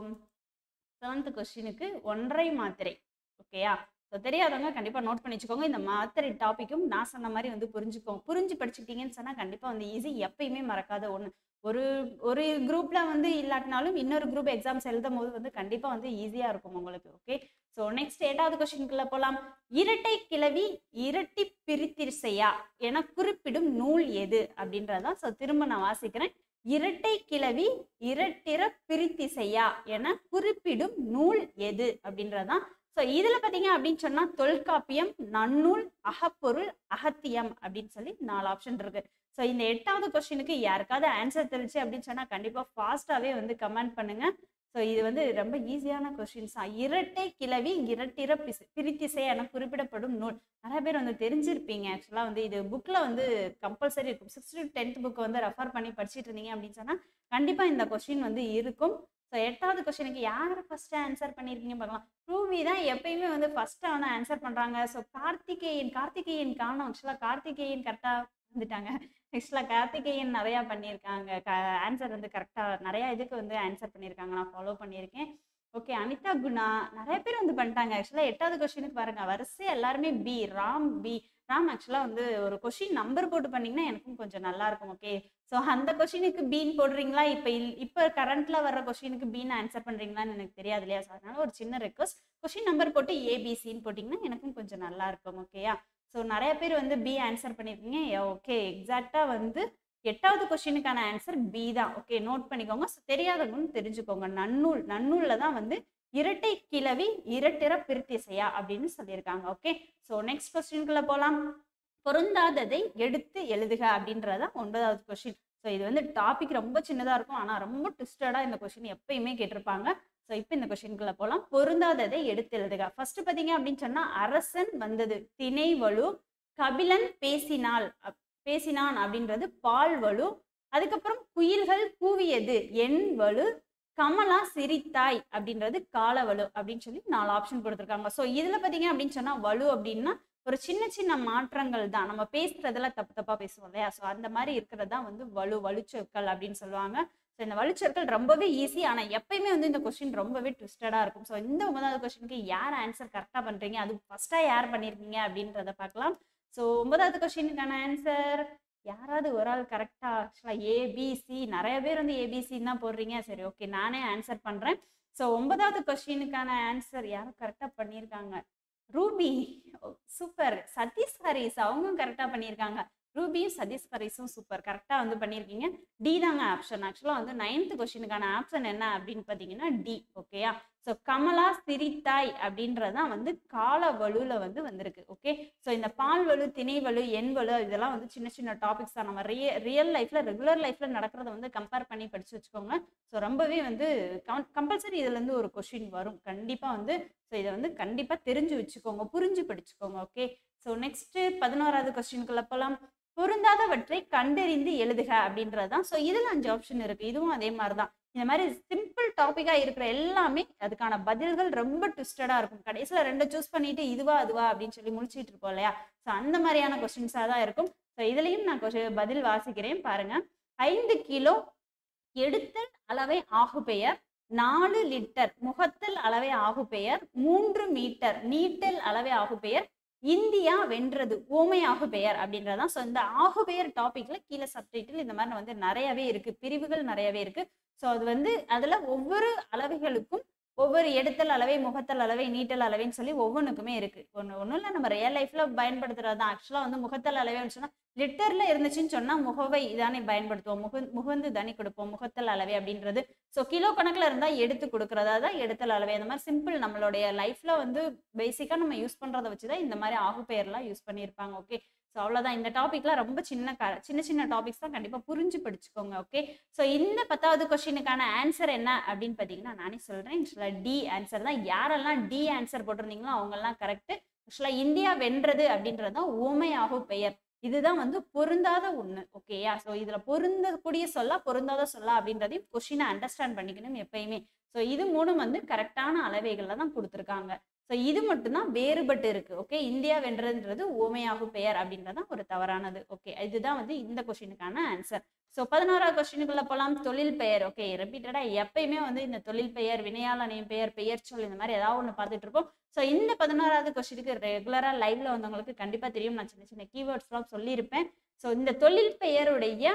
செவன்த் கொஸ்டினுக்கு ஒன்றை மாத்திரை ஓகேயா ஸோ தெரியாதவங்க கண்டிப்பாக நோட் பண்ணி வச்சுக்கோங்க இந்த மாத்திரை டாப்பிக்கும் நான் சொன்ன மாதிரி வந்து புரிஞ்சுக்கோங்க புரிஞ்சு படிச்சுக்கிட்டீங்கன்னு சொன்னால் கண்டிப்பாக வந்து ஈஸி எப்பயுமே மறக்காத ஒன்று ஒரு ஒரு குரூப்ல வந்து இல்லாட்டினாலும் இன்னொரு குரூப் எக்ஸாம்ஸ் எழுதும் போது வந்து கண்டிப்பாக வந்து ஈஸியாக இருக்கும் உங்களுக்கு ஓகே ஸோ நெக்ஸ்ட் எட்டாவது கொஸ்டின்குள்ள போகலாம் இரட்டை கிளவி இரட்டி பிரித்திசையா என குறிப்பிடும் நூல் எது அப்படின்றதான் ஸோ திரும்ப நான் வாசிக்கிறேன் இரட்டை கிளவி இரட்டிற பிரித்திசையா என குறிப்பிடும் நூல் எது அப்படின்றதான் ஸோ இதில் பார்த்தீங்க அப்படின்னு சொன்னால் தொல்காப்பியம் நன்னூல் அகப்பொருள் அகத்தியம் அப்படின்னு சொல்லி நாலு ஆப்ஷன் இருக்கு ஸோ இந்த எட்டாவது கொஸ்டினுக்கு யாருக்காவது ஆன்சர் தெரிஞ்சு அப்படின்னு சொன்னால் கண்டிப்பாக ஃபாஸ்ட்டாகவே வந்து கமெண்ட் பண்ணுங்க ஸோ இது வந்து ரொம்ப ஈஸியான கொஸ்டின்ஸ் தான் இரட்டை கிளவி இரட்டிற பிசு பிரித்திசை என குறிப்பிடப்படும் நூல் நிறைய பேர் வந்து தெரிஞ்சிருப்பீங்க ஆக்சுவலாக வந்து இது புக்கில் வந்து கம்பல்சரி இருக்கும் சிக்ஸ்த் டு டென்த் புக் வந்து ரெஃபர் பண்ணி படிச்சுட்டு இருந்தீங்க அப்படின்னு சொன்னால் கண்டிப்பாக இந்த கொஸ்டின் வந்து இருக்கும் ஸோ எட்டாவது கொஸ்டினுக்கு யார் ஃபர்ஸ்ட் ஆன்சர் பண்ணியிருக்கீங்க பார்க்கலாம் ரூபி தான் எப்பயுமே வந்து ஃபர்ஸ்ட்டாக வந்து ஆன்சர் பண்ணுறாங்க ஸோ கார்த்திகேயன் கார்த்திகேயன் காணும் ஆக்சுவலாக கார்த்திகேயன் கரெக்டாக வந்துட்டாங்க ஆக்சுவலாக கார்த்திகேயன் நிறையா பண்ணியிருக்காங்க ஆன்சர் வந்து கரெக்டாக நிறையா இதுக்கு வந்து ஆன்சர் பண்ணியிருக்காங்க நான் ஃபாலோ பண்ணியிருக்கேன் ஓகே அனிதா குணா நிறைய பேர் வந்து பண்ணிட்டாங்க ஆக்சுவலாக எட்டாவது கொஸ்டினுக்கு பாருங்க வரிசை எல்லாருமே பி ராம் பி ராம் ஆக்சுவலாக வந்து ஒரு கொஷின் நம்பர் போட்டு பண்ணீங்கன்னா எனக்கும் கொஞ்சம் நல்லா இருக்கும் ஓகே ஸோ அந்த கொஷினுக்கு பீன் போடுறீங்களா இப்போ இல் இப்போ கரண்ட்ல வர்ற கொஷினுக்கு பீன் ஆன்சர் பண்ணுறீங்களான்னு எனக்கு தெரியாது இல்லையா ஸோ அதனால ஒரு சின்ன ரெக்வஸ்ட் கொஷின் நம்பர் போட்டு ஏபிசின்னு போட்டிங்கன்னா எனக்கும் கொஞ்சம் நல்லா இருக்கும் ஓகேயா ஸோ நிறைய பேர் வந்து பி ஆன்சர் பண்ணியிருக்கீங்க ஓகே எக்ஸாக்டாக வந்து எட்டாவது கொஸ்டினுக்கான ஆன்சர் பி தான் ஓகே நோட் பண்ணிக்கோங்க ஸோ தெரியாதவங்கன்னு தெரிஞ்சுக்கோங்க நன்னூல் நன்னூலில் தான் வந்து இரட்டை கிளவி இரட்டிற பிரித்திசையா அப்படின்னு சொல்லியிருக்காங்க ஓகே ஸோ நெக்ஸ்ட் கொஸ்டின்குள்ள போகலாம் பொருந்தாததை எடுத்து எழுதுக அப்படின்றத ஒன்பதாவது கொஸ்டின் ஸோ இது வந்து டாபிக் ரொம்ப சின்னதாக இருக்கும் ஆனால் ரொம்ப ட்விஸ்டடாக இந்த கொஸ்டின் எப்பயுமே கேட்டிருப்பாங்க ஸோ இப்போ இந்த கொஸ்டின்குள்ள போகலாம் பொருந்தாததை எடுத்து எழுதுக ஃபர்ஸ்ட் பார்த்தீங்க அப்படின்னு சொன்னால் அரசன் வந்தது திணை வலு கபிலன் பேசினாள் அப்- பேசினான் அப்படின்றது பால் வலு அதுக்கப்புறம் குயில்கள் கூவியது என் வலு கமலா சிரித்தாய் அப்படின்றது காலவலு அப்படின்னு சொல்லி நாலு ஆப்ஷன் கொடுத்துருக்காங்க ஸோ இதில் பார்த்தீங்க அப்படின்னு சொன்னால் வலு அப்படின்னா ஒரு சின்ன சின்ன மாற்றங்கள் தான் நம்ம பேசுறதுல தப்பு தப்பா பேசுவோம் இல்லையா ஸோ அந்த மாதிரி இருக்கிறது தான் வந்து வலு வலுச்சொற்கள் அப்படின்னு சொல்லுவாங்க ஸோ இந்த வலுச்சொற்கள் ரொம்பவே ஈஸி ஆனால் எப்பயுமே வந்து இந்த கொஸ்டின் ரொம்பவே ட்விஸ்டடாக இருக்கும் ஸோ இந்த ஒன்பதாவது கொஸ்டினுக்கு யார் ஆன்சர் கரெக்டாக பண்ணுறீங்க அது ஃபர்ஸ்ட்டாக யார் பண்ணியிருக்கீங்க அப்படின்றத பார்க்கலாம் ஸோ ஒன்பதாவது கொஸ்டினுக்கான ஆன்சர் யாராவது ஒரு ஆள் கரெக்டாக ஆக்சுவலாக ஏபிசி நிறைய பேர் வந்து ஏபிசின்னு தான் போடுறீங்க சரி ஓகே நானே ஆன்சர் பண்ணுறேன் ஸோ ஒன்பதாவது கொஸ்டினுக்கான ஆன்சர் யாரும் கரெக்டாக பண்ணியிருக்காங்க ரூபி சூப்பர் சதீஷ் ஹரிஸ் அவங்களும் கரெக்டாக பண்ணியிருக்காங்க ரூபியும் சதீஷ் ஹரிஸும் சூப்பர் கரெக்டாக வந்து பண்ணியிருக்கீங்க டி தாங்க ஆப்ஷன் ஆக்சுவலாக வந்து நைன்த் கொஸ்டினுக்கான ஆப்ஷன் என்ன அப்படின்னு பார்த்தீங்கன்னா டி ஓகேயா ஸோ கமலா சிரித்தாய் அப்படின்றதான் வந்து கால வலுல வந்து வந்திருக்கு ஓகே ஸோ இந்த பால் வலு திணை வலு எண் வலு இதெல்லாம் வந்து சின்ன சின்ன டாபிக்ஸ் தான் நம்ம ரிய ரியல் லைஃப்ல ரெகுலர் லைஃப்ல நடக்கிறத வந்து கம்பேர் பண்ணி படிச்சு வச்சுக்கோங்க ஸோ ரொம்பவே வந்து கம்பல்சரி இதுல இருந்து ஒரு கொஷின் வரும் கண்டிப்பா வந்து ஸோ இதை வந்து கண்டிப்பா தெரிஞ்சு வச்சுக்கோங்க புரிஞ்சு படிச்சுக்கோங்க ஓகே ஸோ நெக்ஸ்ட் பதினோராவது கொஸ்டினுக்குள்ள போகலாம் பொருந்தாதவற்றை கண்டறிந்து எழுதுக அப்படின்றது தான் ஸோ இதில் அஞ்சு ஆப்ஷன் இருக்கு இதுவும் அதே மாதிரி தான் இந்த மாதிரி சிம்பிள் டாப்பிக்காக இருக்கிற எல்லாமே அதுக்கான பதில்கள் ரொம்ப ட்விஸ்டடாக இருக்கும் கடைசியில் ரெண்டு சூஸ் பண்ணிட்டு இதுவா அதுவா அப்படின்னு சொல்லி முடிச்சிட்டு இருப்போம் இல்லையா ஸோ அந்த மாதிரியான கொஸ்டின்ஸாக தான் இருக்கும் ஸோ இதுலேயும் நான் question- பதில் வாசிக்கிறேன் பாருங்க ஐந்து கிலோ எடுத்தல் அளவை ஆகுபெயர் நாலு லிட்டர் முகத்தல் அளவை ஆகுபெயர் மூன்று மீட்டர் நீட்டல் அளவை ஆகுபெயர் இந்தியா வென்றது ஓமை ஆகுபெயர் அப்படின்றதான் ஸோ இந்த ஆகுபெயர் டாபிக்ல கீழே சப்டைட்டில் இந்த மாதிரி வந்து நிறையவே இருக்கு பிரிவுகள் நிறையவே இருக்கு ஸோ அது வந்து அதுல ஒவ்வொரு அளவைகளுக்கும் ஒவ்வொரு எடுத்தல் அளவை முகத்தல் அளவை நீட்டல் அளவைன்னு சொல்லி ஒவ்வொன்றுக்குமே இருக்கு ஒன்று ஒன்றும் இல்லை நம்ம ரியல் லைஃப்ல பயன்படுத்துறது தான் ஆக்சுவலாக வந்து முகத்தல் அளவைன்னு சொன்னா லிட்டர்ல இருந்துச்சுன்னு சொன்னா முகவை இதானே பயன்படுத்துவோம் முக முகந்து தானே கொடுப்போம் முகத்தல் அளவை அப்படின்றது ஸோ கிலோ கணக்குல இருந்தா எடுத்து கொடுக்கறதா தான் எடுத்தல் அளவை அந்த மாதிரி சிம்பிள் நம்மளுடைய லைஃப்ல வந்து பேசிக்கா நம்ம யூஸ் பண்றதை வச்சுதான் இந்த மாதிரி ஆகு பெயர்லாம் யூஸ் பண்ணியிருப்பாங்க ஓகே ஸோ அவ்வளோதான் இந்த டாபிக்லாம் ரொம்ப சின்ன க சின்ன சின்ன டாபிக்ஸ் தான் கண்டிப்பாக புரிஞ்சு படிச்சுக்கோங்க ஓகே ஸோ இந்த பத்தாவது கொஸ்டினுக்கான ஆன்சர் என்ன அப்படின்னு பார்த்தீங்கன்னா நானே சொல்கிறேன் டி ஆன்சர் தான் யாரெல்லாம் டி ஆன்சர் போட்டிருந்தீங்களோ அவங்கெல்லாம் கரெக்ட் ஆக்சுவலாக இந்தியா வென்றது அப்படின்றது தான் ஊமையாகு பெயர் இதுதான் வந்து பொருந்தாத ஒண்ணு ஓகேயா ஸோ இதுல பொருந்தக்கூடிய சொல்லா பொருந்தாத சொல்லா அப்படின்றதையும் கொஷினை அண்டர்ஸ்டாண்ட் பண்ணிக்கணும் எப்பயுமே ஸோ இது மூணும் வந்து கரெக்டான அளவைகள்ல தான் கொடுத்துருக்காங்க ஸோ இது மட்டும்தான் வேறுபட்டு இருக்கு ஓகே இந்தியா வென்றதுன்றது ஊமையாகு பெயர் அப்படின்றது தான் ஒரு தவறானது ஓகே இதுதான் வந்து இந்த கொஷினுக்கான ஆன்சர் ஸோ பதினோராவது கொஸ்டினுக்குள்ள போகலாம் தொழில் பெயர் ஓகே ரிப்பீட்டடா எப்பயுமே வந்து இந்த தொழில் பெயர் வினையாளனையும் பெயர் பெயர் சொல் இந்த மாதிரி ஏதாவது ஒன்று பார்த்துட்டு இருப்போம் ஸோ இந்த பதினோராவது கொஸ்டினுக்கு ரெகுலராக லைவ்ல வந்தவங்களுக்கு கண்டிப்பாக தெரியும் நான் சின்ன சின்ன கீவேர்ட்ஸ்லாம் சொல்லியிருப்பேன் ஸோ இந்த தொழில் பெயருடைய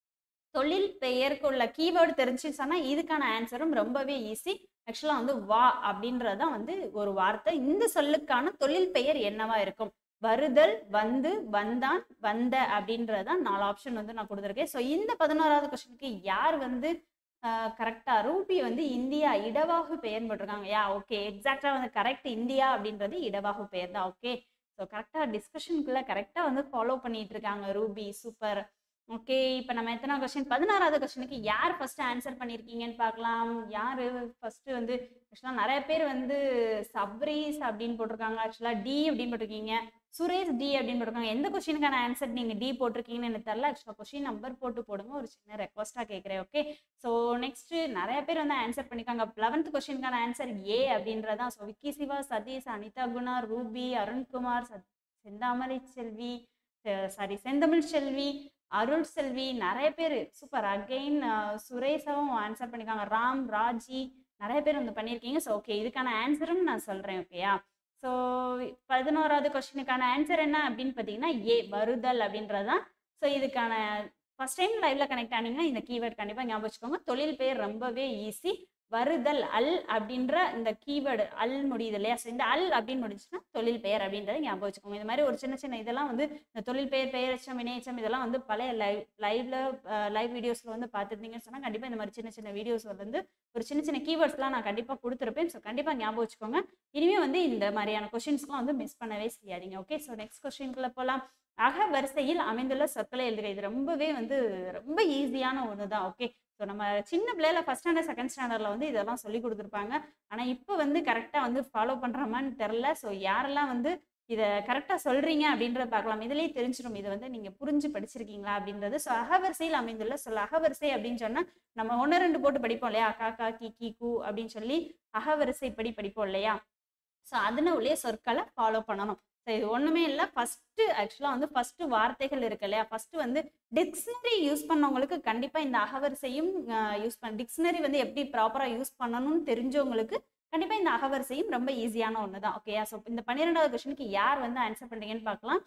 தொழில் பெயருக்கு உள்ள கீவேர்டு தெரிஞ்சு சொன்னால் இதுக்கான ஆன்சரும் ரொம்பவே ஈஸி ஆக்சுவலாக வந்து வா அப்படின்றது தான் வந்து ஒரு வார்த்தை இந்த சொல்லுக்கான தொழில் பெயர் என்னவா இருக்கும் வருதல் வந்து வந்தான் வந்த அப்படின்றது தான் நாலு ஆப்ஷன் வந்து நான் கொடுத்துருக்கேன் ஸோ இந்த பதினோராவது கொஸ்டினுக்கு யார் வந்து கரெக்டா ரூபி வந்து இந்தியா இடவாகு பெயர்னு போட்டிருக்காங்க யா ஓகே எக்ஸாக்டா வந்து கரெக்ட் இந்தியா அப்படின்றது இடவாகு பெயர் தான் ஓகே ஸோ கரெக்டாக டிஸ்கஷனுக்குள்ள கரெக்டாக வந்து ஃபாலோ பண்ணிட்டு இருக்காங்க ரூபி சூப்பர் ஓகே இப்போ நம்ம எத்தனை கொஸ்டின் பதினாறாவது கொஸ்டினுக்கு யார் ஃபர்ஸ்ட் ஆன்சர் பண்ணியிருக்கீங்கன்னு பார்க்கலாம் யார் ஃபர்ஸ்ட் வந்து ஆக்சுவலாக நிறைய பேர் வந்து சப்ரீஸ் அப்படின்னு போட்டிருக்காங்க ஆக்சுவலாக டி அப்படின்னு போட்டிருக்கீங்க சுரேஷ் டி அப்படின்னு போட்டிருக்காங்க எந்த கொஸ்டினுக்கான ஆன்சர் நீங்கள் டி போட்டிருக்கீங்கன்னு எனக்கு தெரியல ஆக்சுவலாக கொஸ்டின் நம்பர் போட்டு போடுங்க ஒரு சின்ன ரெக்வஸ்ட்டாக கேட்குறேன் ஓகே ஸோ நெக்ஸ்ட் நிறைய பேர் வந்து ஆன்சர் பண்ணிருக்காங்க லெவன்த் கொஸ்டினுக்கான ஆன்சர் ஏ அப்படின்றதான் ஸோ விக்கி சிவா சதீஷ் அனிதா குணா ரூபி அருண்குமார் சத் செந்தாமரை செல்வி சாரி செந்தமிழ் செல்வி அருள் செல்வி நிறைய பேர் சூப்பர் அகெயின் சுரேஷாவும் ஆன்சர் பண்ணிருக்காங்க ராம் ராஜி நிறைய பேர் வந்து பண்ணியிருக்கீங்க ஸோ ஓகே இதுக்கான ஆன்சரும் நான் சொல்கிறேன் ஓகேயா ஸோ பதினோராவது கொஸ்டினுக்கான ஆன்சர் என்ன அப்படின்னு பார்த்தீங்கன்னா ஏ வருதல் அப்படின்றதான் ஸோ இதுக்கான ஃபர்ஸ்ட் டைம் லைவ்ல கனெக்ட் ஆனீங்கன்னா இந்த கீவேர்ட் கண்டிப்பாக ஞாபகம் வச்சுக்கோங்க தொழில் பெயர் ரொம்பவே ஈஸி வருதல் அல் அப்படின்ற இந்த கீவேர்டு அல் முடியுது இல்லையா ஸோ இந்த அல் அப்படின்னு முடிச்சுன்னா தொழில் பெயர் அப்படின்றத ஞாபகம் வச்சுக்கோங்க இந்த மாதிரி ஒரு சின்ன சின்ன இதெல்லாம் வந்து இந்த தொழில் பெயர் பெயரச்சம் வினையச்சம் இதெல்லாம் வந்து பழைய லைவ் லைவ்ல லைவ் வீடியோஸ்ல வந்து பார்த்துருந்தீங்கன்னு சொன்னால் கண்டிப்பாக இந்த மாதிரி சின்ன சின்ன வீடியோஸ் வந்து ஒரு சின்ன சின்ன கீவேர்ட்ஸ்லாம் நான் கண்டிப்பாக கொடுத்துருப்பேன் ஸோ கண்டிப்பாக ஞாபகம் வச்சுக்கோங்க இனிமே வந்து இந்த மாதிரியான கொஷின்ஸ்லாம் வந்து மிஸ் பண்ணவே செய்யாதீங்க ஓகே ஸோ நெக்ஸ்ட் கொஸ்டின்குள்ள போகலாம் அக வரிசையில் அமைந்துள்ள சொற்களை எழுதுக இது ரொம்பவே வந்து ரொம்ப ஈஸியான ஒன்று தான் ஓகே ஸோ நம்ம சின்ன பிள்ளையில ஃபஸ்ட் ஸ்டாண்டர்ட் செகண்ட் ஸ்டாண்டர்டில் வந்து இதெல்லாம் சொல்லி கொடுத்துருப்பாங்க ஆனால் இப்போ வந்து கரெக்டாக வந்து ஃபாலோ பண்ணுறோமான்னு தெரில ஸோ யாரெல்லாம் வந்து இதை கரெக்டாக சொல்கிறீங்க அப்படின்றத பார்க்கலாம் இதுலேயே தெரிஞ்சிடும் இது வந்து நீங்கள் புரிஞ்சு படிச்சிருக்கீங்களா அப்படின்றது ஸோ அகவரிசையில் அமைந்துள்ள சொல் அகவரிசை அப்படின்னு சொன்னால் நம்ம ஒன்று ரெண்டு போட்டு படிப்போம் இல்லையா காக்கா கி கி கு அப்படின்னு சொல்லி அகவரிசைப்படி படிப்போம் இல்லையா ஸோ அதில் உள்ள சொற்களை ஃபாலோ பண்ணணும் ஸோ இது ஒன்றுமே இல்லை ஃபஸ்ட்டு ஆக்சுவலாக வந்து ஃபஸ்ட்டு வார்த்தைகள் இருக்கு இல்லையா ஃபஸ்ட்டு வந்து டிக்ஷனரி யூஸ் பண்ணவங்களுக்கு கண்டிப்பாக இந்த அகவரிசையும் யூஸ் பண்ண டிக்ஷனரி வந்து எப்படி ப்ராப்பராக யூஸ் பண்ணணும்னு தெரிஞ்சவங்களுக்கு கண்டிப்பாக இந்த அகவரிசையும் ரொம்ப ஈஸியான ஒன்று தான் ஓகேயா ஸோ இந்த பன்னிரெண்டாவது கொஸ்டினுக்கு யார் வந்து ஆன்சர் பண்ணுறீங்கன்னு பார்க்கலாம்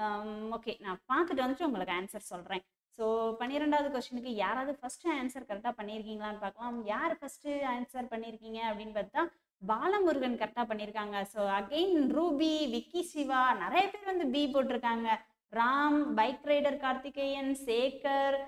ஓகே நான் பார்த்துட்டு வந்துட்டு உங்களுக்கு ஆன்சர் சொல்கிறேன் ஸோ பன்னிரெண்டாவது கொஸ்டினுக்கு யாராவது ஃபர்ஸ்ட் ஆன்சர் கரெக்டாக பண்ணியிருக்கீங்களான்னு பார்க்கலாம் யார் ஃபர்ஸ்ட் ஆன்சர் பண்ணியிருக்கீங்க அப்படின்னு பார்த்தா பாலமுருகன் கரெக்டாக பண்ணியிருக்காங்க so again Ruby Vicky Siva நிறைய பேர் வந்து பி போட்டிருக்காங்க ராம் பைக் ரைடர் கார்த்திகேயன் சேகர்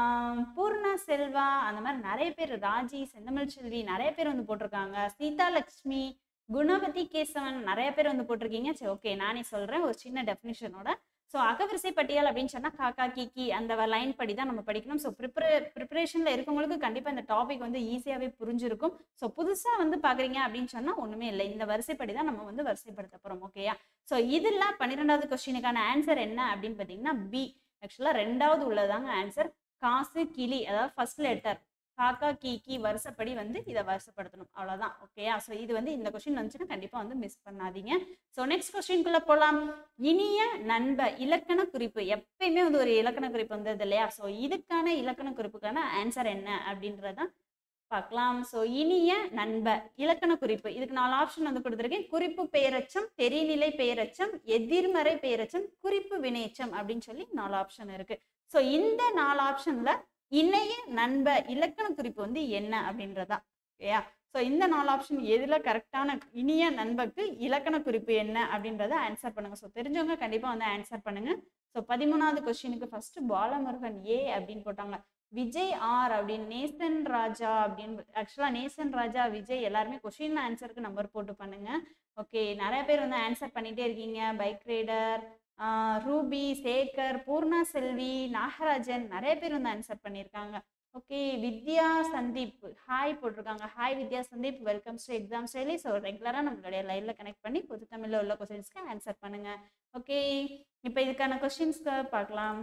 பூர்ணா செல்வா அந்த மாதிரி நிறைய பேர் ராஜி செந்தமிழ் செல்வி நிறைய பேர் வந்து போட்டிருக்காங்க சீதா லக்ஷ்மி குணவதி கேசவன் நிறைய பேர் வந்து போட்டிருக்கீங்க சரி ஓகே நானே சொல்கிறேன் ஒரு சின்ன டெஃபினிஷனோட ஸோ அகவரிசை பட்டியல் அப்படின்னு சொன்னால் காக்கா கிக்கி அந்த லைன் படி தான் நம்ம படிக்கணும் ஸோ ப்ரிப்பரே ப்ரிப்பரேஷனில் இருக்கவங்களுக்கு கண்டிப்பாக இந்த டாபிக் வந்து ஈஸியாகவே புரிஞ்சிருக்கும் ஸோ புதுசாக வந்து பார்க்குறீங்க அப்படின்னு சொன்னால் ஒன்றுமே இல்லை இந்த வரிசைப்படி தான் நம்ம வந்து வரிசைப்படுத்த போகிறோம் ஓகேயா ஸோ இதில் பன்னிரெண்டாவது கொஸ்டினுக்கான ஆன்சர் என்ன அப்படின்னு பார்த்தீங்கன்னா பி ஆக்சுவலாக ரெண்டாவது உள்ளதாங்க ஆன்சர் காசு கிளி அதாவது ஃபர்ஸ்ட் லெட்டர் காக்கா கீ கீ வருஷப்படி வந்து இதை வருஷப்படுத்தணும் அவ்வளோதான் ஓகேயா ஸோ இது வந்து இந்த கொஸ்டின் வந்துச்சுன்னா கண்டிப்பாக வந்து மிஸ் பண்ணாதீங்க ஸோ நெக்ஸ்ட் கொஸ்டின்குள்ளே போகலாம் இனிய நண்ப இலக்கண குறிப்பு எப்பயுமே வந்து ஒரு இலக்கண குறிப்பு வந்தது இல்லையா ஸோ இதுக்கான இலக்கண குறிப்புக்கான ஆன்சர் என்ன அப்படின்றதான் பார்க்கலாம் ஸோ இனிய நண்ப இலக்கண குறிப்பு இதுக்கு நாலு ஆப்ஷன் வந்து கொடுத்துருக்கேன் குறிப்பு பெயரச்சம் தெரிநிலை பெயரச்சம் எதிர்மறை பெயரச்சம் குறிப்பு வினைச்சம் அப்படின்னு சொல்லி நாலு ஆப்ஷன் இருக்கு ஸோ இந்த நாலு ஆப்ஷன்ல இணைய நண்ப இலக்கண குறிப்பு வந்து என்ன அப்படின்றதா ஓகேயா ஸோ இந்த நாலு ஆப்ஷன் எதில் கரெக்டான இனிய நண்பக்கு இலக்கண குறிப்பு என்ன அப்படின்றத ஆன்சர் பண்ணுங்க ஸோ தெரிஞ்சவங்க கண்டிப்பாக வந்து ஆன்சர் பண்ணுங்க ஸோ பதிமூணாவது கொஸ்டினுக்கு ஃபர்ஸ்ட் பாலமுருகன் ஏ அப்படின்னு போட்டாங்க விஜய் ஆர் அப்படின்னு நேசன் ராஜா அப்படின்னு ஆக்சுவலாக நேசன் ராஜா விஜய் எல்லாருமே கொஸ்டின் ஆன்சருக்கு நம்பர் போட்டு பண்ணுங்க ஓகே நிறைய பேர் வந்து ஆன்சர் பண்ணிட்டே இருக்கீங்க bike rider Ruby Sekar Poorna Selvi Nagarajan நிறைய பேர் வந்து ஆன்சர் பண்ணியிருக்காங்க ஓகே வித்யா சந்தீப் ஹாய் போட்டிருக்காங்க hi Vidya Sandeep welcome to exam daily so ரெகுலராக நம்மளுடைய லைவ்ல கனெக்ட் பண்ணி புது தமிழில் உள்ள கொஸ்டின்ஸ்க்கு ஆன்சர் பண்ணுங்க ஓகே இப்போ இதுக்கான கொஸ்டின்ஸ்க்கு பார்க்கலாம்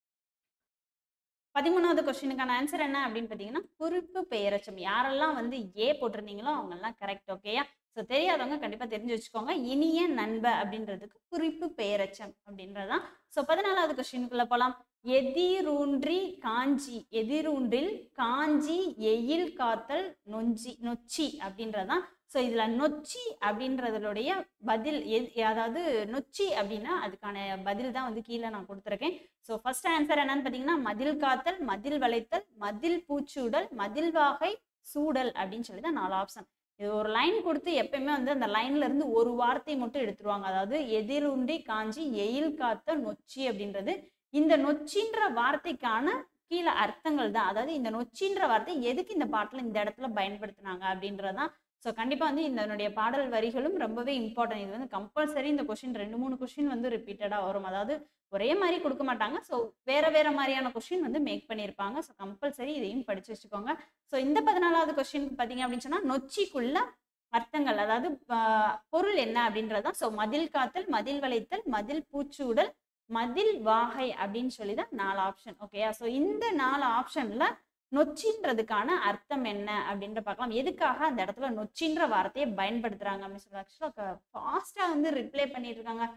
பதிமூணாவது கொஸ்டினுக்கான ஆன்சர் என்ன அப்படின்னு பார்த்தீங்கன்னா குறிப்பு பெயரச்சம் யாரெல்லாம் வந்து ஏ போட்டிருந்தீங்களோ அவங்கெல்லாம் கரெக்ட் ஓகேயா ஸோ தெரியாதவங்க கண்டிப்பாக தெரிஞ்சு வச்சுக்கோங்க இனிய நண்ப அப்படின்றதுக்கு குறிப்பு பெயரச்சம் அப்படின்றதான் ஸோ பதினாலாவது கொஸ்டினுக்குள்ள போகலாம் எதிரூன்றி காஞ்சி எதிரூன்றில் காஞ்சி எயில் காத்தல் நொஞ்சி நொச்சி அப்படின்றதான் ஸோ இதில் நொச்சி அப்படின்றதுடைய பதில் எது அதாவது நொச்சி அப்படின்னா அதுக்கான பதில் தான் வந்து கீழே நான் கொடுத்துருக்கேன் ஸோ ஃபர்ஸ்ட் ஆன்சர் என்னன்னு பார்த்தீங்கன்னா மதில் காத்தல் மதில் வளைத்தல் மதில் பூச்சூடல் மதில் வாகை சூடல் அப்படின்னு சொல்லி தான் நாலு ஆப்ஷன் இது ஒரு லைன் கொடுத்து எப்பயுமே வந்து அந்த லைன்ல இருந்து ஒரு வார்த்தை மட்டும் எடுத்துருவாங்க அதாவது எதிருண்டி காஞ்சி எயில் காத்த நொச்சி அப்படின்றது இந்த நொச்சின்ற வார்த்தைக்கான கீழே அர்த்தங்கள் தான் அதாவது இந்த நொச்சின்ற வார்த்தை எதுக்கு இந்த பாட்டில் இந்த இடத்துல பயன்படுத்தினாங்க அப்படின்றதான் ஸோ கண்டிப்பாக வந்து இதனுடைய பாடல் வரிகளும் ரொம்பவே இம்பார்ட்டன்ட் இது வந்து கம்பல்சரி இந்த கொஷின் ரெண்டு மூணு கொஷின் வந்து ரிப்பீட்டடாக வரும் அதாவது ஒரே மாதிரி கொடுக்க மாட்டாங்க ஸோ வேற வேற மாதிரியான கொஷின் வந்து மேக் பண்ணியிருப்பாங்க ஸோ கம்பல்சரி இதையும் படிச்சு வச்சுக்கோங்க ஸோ இந்த பதினாலாவது கொஸ்டின் பார்த்தீங்க அப்படின்னு சொன்னால் நொச்சிக்குள்ள அர்த்தங்கள் அதாவது ஆஹ், பொருள் என்ன அப்படின்றதான் ஸோ மதில் காத்தல் மதில் வளைத்தல் மதில் பூச்சூடல் மதில் வாகை அப்படின்னு சொல்லி தான் நாலு ஆப்ஷன் ஓகேயா ஸோ இந்த நாலு ஆப்ஷன்ல நொச்சின்றதுக்கான அர்த்தம் என்ன அப்படின்ற பார்க்கலாம் எதுக்காக அந்த இடத்துல நொச்சின்ற வார்த்தையை பயன்படுத்துறாங்க அப்படின்னு சொல்லி ஆக்சுவலாக ஃபாஸ்ட்டாக வந்து ரிப்ளை பண்ணிட்டு இருக்காங்க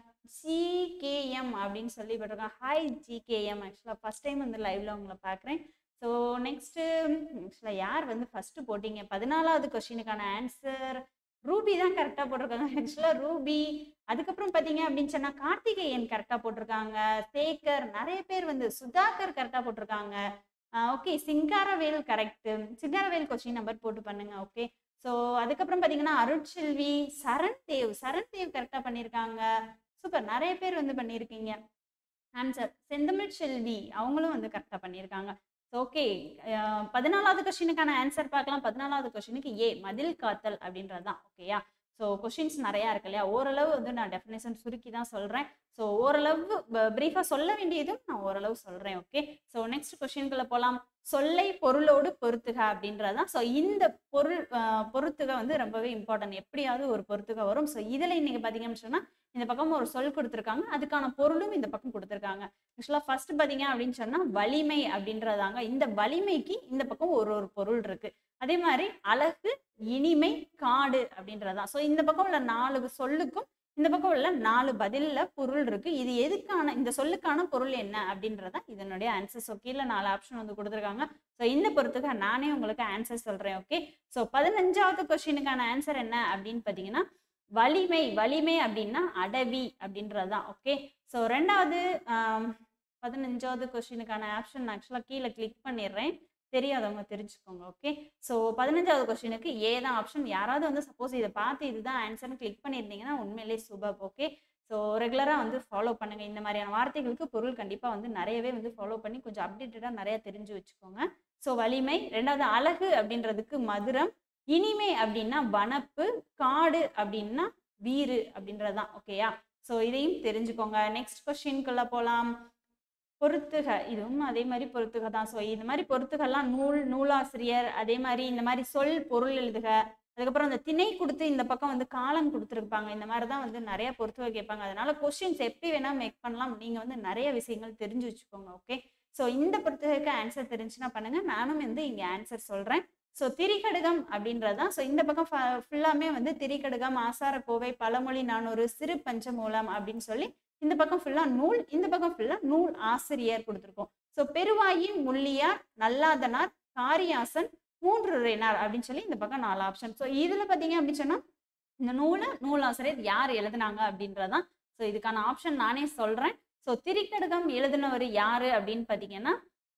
ஜிகேஎம் அப்படின்னு சொல்லி போட்டிருக்காங்க ஹாய் ஜிகேஎம் ஆக்சுவலாக ஃபர்ஸ்ட் டைம் வந்து லைவ்ல உங்களை பார்க்குறேன் ஸோ நெக்ஸ்ட்டு ஆக்சுவலாக யார் வந்து ஃபர்ஸ்ட் போட்டீங்க பதினாலாவது கொஸ்டினுக்கான ஆன்சர் ரூபி தான் கரெக்டாக போட்டிருக்காங்க ஆக்சுவலாக ரூபி அதுக்கப்புறம் பார்த்தீங்க அப்படின்னு சொன்னால் கார்த்திகேயன் கரெக்டாக போட்டிருக்காங்க சேகர் நிறைய பேர் வந்து சுதாகர் கரெக்டாக போட்டிருக்காங்க okay Singaravel correct Singaravel question number போட்டு பண்ணுங்க ஓகே ஸோ அதுக்கப்புறம் பார்த்தீங்கன்னா அருட்செல்வி சரண் தேவ் சரண் தேவ் கரெக்டாக பண்ணியிருக்காங்க சூப்பர் நிறைய பேர் வந்து பண்ணியிருக்கீங்க ஆன்சர் செந்தமிழ் செல்வி அவங்களும் வந்து கரெக்டாக பண்ணியிருக்காங்க ஓகே பதினாலாவது கொஸ்டினுக்கான ஆன்சர் பார்க்கலாம் பதினாலாவது கொஸ்டினுக்கு ஏ மதில் காத்தல் அப்படின்றது தான் ஓகேயா ஸோ கொஷின்ஸ் நிறையா இருக்கு இல்லையா ஓரளவு வந்து நான் டெஃபினேஷன் சுருக்கி தான் சொல்கிறேன் ஸோ ஓரளவு ப்ரீஃபாக சொல்ல வேண்டியதும் நான் ஓரளவு சொல்கிறேன் ஓகே ஸோ நெக்ஸ்ட் கொஷின்குள்ளே போகலாம் சொல்லை பொருளோடு பொறுத்துக அப்படின்றதான் ஸோ இந்த பொருள் அஹ், பொறுத்துக வந்து ரொம்பவே இம்பார்ட்டன்ட் எப்படியாவது ஒரு பொறுத்துக வரும் ஸோ இதில் இன்னைக்கு பார்த்தீங்கன்னு சொன்னால் இந்த பக்கம் ஒரு சொல் கொடுத்துருக்காங்க அதுக்கான பொருளும் இந்த பக்கம் கொடுத்துருக்காங்க ஆக்சுவலாக ஃபர்ஸ்ட் பார்த்தீங்க அப்படின்னு சொன்னால் வலிமை அப்படின்றதாங்க இந்த வலிமைக்கு இந்த பக்கம் ஒரு ஒரு பொருள் இருக்கு அதே மாதிரி அழகு இனிமை காடு அப்படின்றதான் ஸோ இந்த பக்கம் உள்ள நாலு சொல்லுக்கும் இந்த பக்கம் உள்ள நாலு பதில்ல பொருள் இருக்கு இது எதுக்கான இந்த சொல்லுக்கான பொருள் என்ன அப்படின்றதான் இதனுடைய ஆன்சர் ஸோ கீழே நாலு ஆப்ஷன் வந்து கொடுத்துருக்காங்க ஸோ இந்த பொறுத்துக்கு நானே உங்களுக்கு ஆன்சர் சொல்றேன் ஓகே ஸோ பதினஞ்சாவது கொஸ்டினுக்கான ஆன்சர் என்ன அப்படின்னு பார்த்தீங்கன்னா வலிமை வலிமை அப்படின்னா அடவி அப்படின்றது தான் ஓகே ஸோ ரெண்டாவது ஆம், பதினஞ்சாவது கொஸ்டினுக்கான ஆப்ஷன் ஆக்சுவலாக கீழே கிளிக் பண்ணிடுறேன் தெரியாதவங்க தெரிஞ்சுக்கோங்க ஓகே ஸோ பதினஞ்சாவது கொஸ்டினுக்கு ஏ தான் ஆப்ஷன் யாராவது வந்து சப்போஸ் இதை பார்த்து இதுதான் ஆன்சர்னு கிளிக் பண்ணியிருந்தீங்கன்னா உண்மையிலேயே சூப்பர் ஓகே ஸோ ரெகுலராக வந்து ஃபாலோ பண்ணுங்க இந்த மாதிரியான வார்த்தைகளுக்கு பொருள் கண்டிப்பாக வந்து நிறையவே வந்து ஃபாலோ பண்ணி கொஞ்சம் அப்டேட்டடாக நிறைய தெரிஞ்சு வச்சுக்கோங்க ஸோ வலிமை ரெண்டாவது அழகு அப்படின்றதுக்கு மதுரம் இனிமை அப்படின்னா வனப்பு காடு அப்படின்னா வீறு அப்படின்றதுதான் ஓகேயா ஸோ இதையும் தெரிஞ்சுக்கோங்க நெக்ஸ்ட் கொஸ்டின்குள்ள போகலாம் பொறுத்துக இதுவும் அதே மாதிரி பொறுத்துக தான் ஸோ இந்த மாதிரி பொறுத்துகள்லாம் நூல் நூலாசிரியர் அதே மாதிரி இந்த மாதிரி சொல் பொருள் எழுதுக அதுக்கப்புறம் அந்த திணை கொடுத்து இந்த பக்கம் வந்து காலம் கொடுத்துருப்பாங்க இந்த மாதிரி தான் வந்து நிறைய பொறுத்துக கேட்பாங்க அதனால கொஸ்டின்ஸ் எப்படி வேணா மேக் பண்ணலாம் நீங்க வந்து நிறைய விஷயங்கள் தெரிஞ்சு வச்சுக்கோங்க ஓகே ஸோ இந்த பொறுத்துகைக்கு ஆன்சர் தெரிஞ்சுன்னா பண்ணுங்க நானும் வந்து இங்க ஆன்சர் சொல்றேன் ஸோ திரிகடுகம் அப்படின்றதான் ஸோ இந்த பக்கம் ஃபுல்லாமே வந்து திரிகடுகம் ஆசார கோவை பழமொழி நானூறு சிறு பஞ்சமூலம் அப்படின்னு சொல்லி இந்த பக்கம் ஃபுல்லா நூல் இந்த பக்கம் ஃபுல்லா நூல் ஆசிரியர் கொடுத்துருக்கோம் ஸோ பெருவாயின் முள்ளியார் நல்லாதனார் காரியாசன் மூன்று ரெனார் அப்படின்னு சொல்லி இந்த பக்கம் நாலு ஆப்ஷன் ஸோ இதுல பாத்தீங்க அப்படின்னு சொன்னா இந்த நூலை நூலாசிரியர் யார் எழுதுனாங்க அப்படின்றதான் ஸோ இதுக்கான ஆப்ஷன் நானே சொல்றேன் ஸோ திரிக்கடுகம் எழுதினவர் யாரு அப்படின்னு பாத்தீங்கன்னா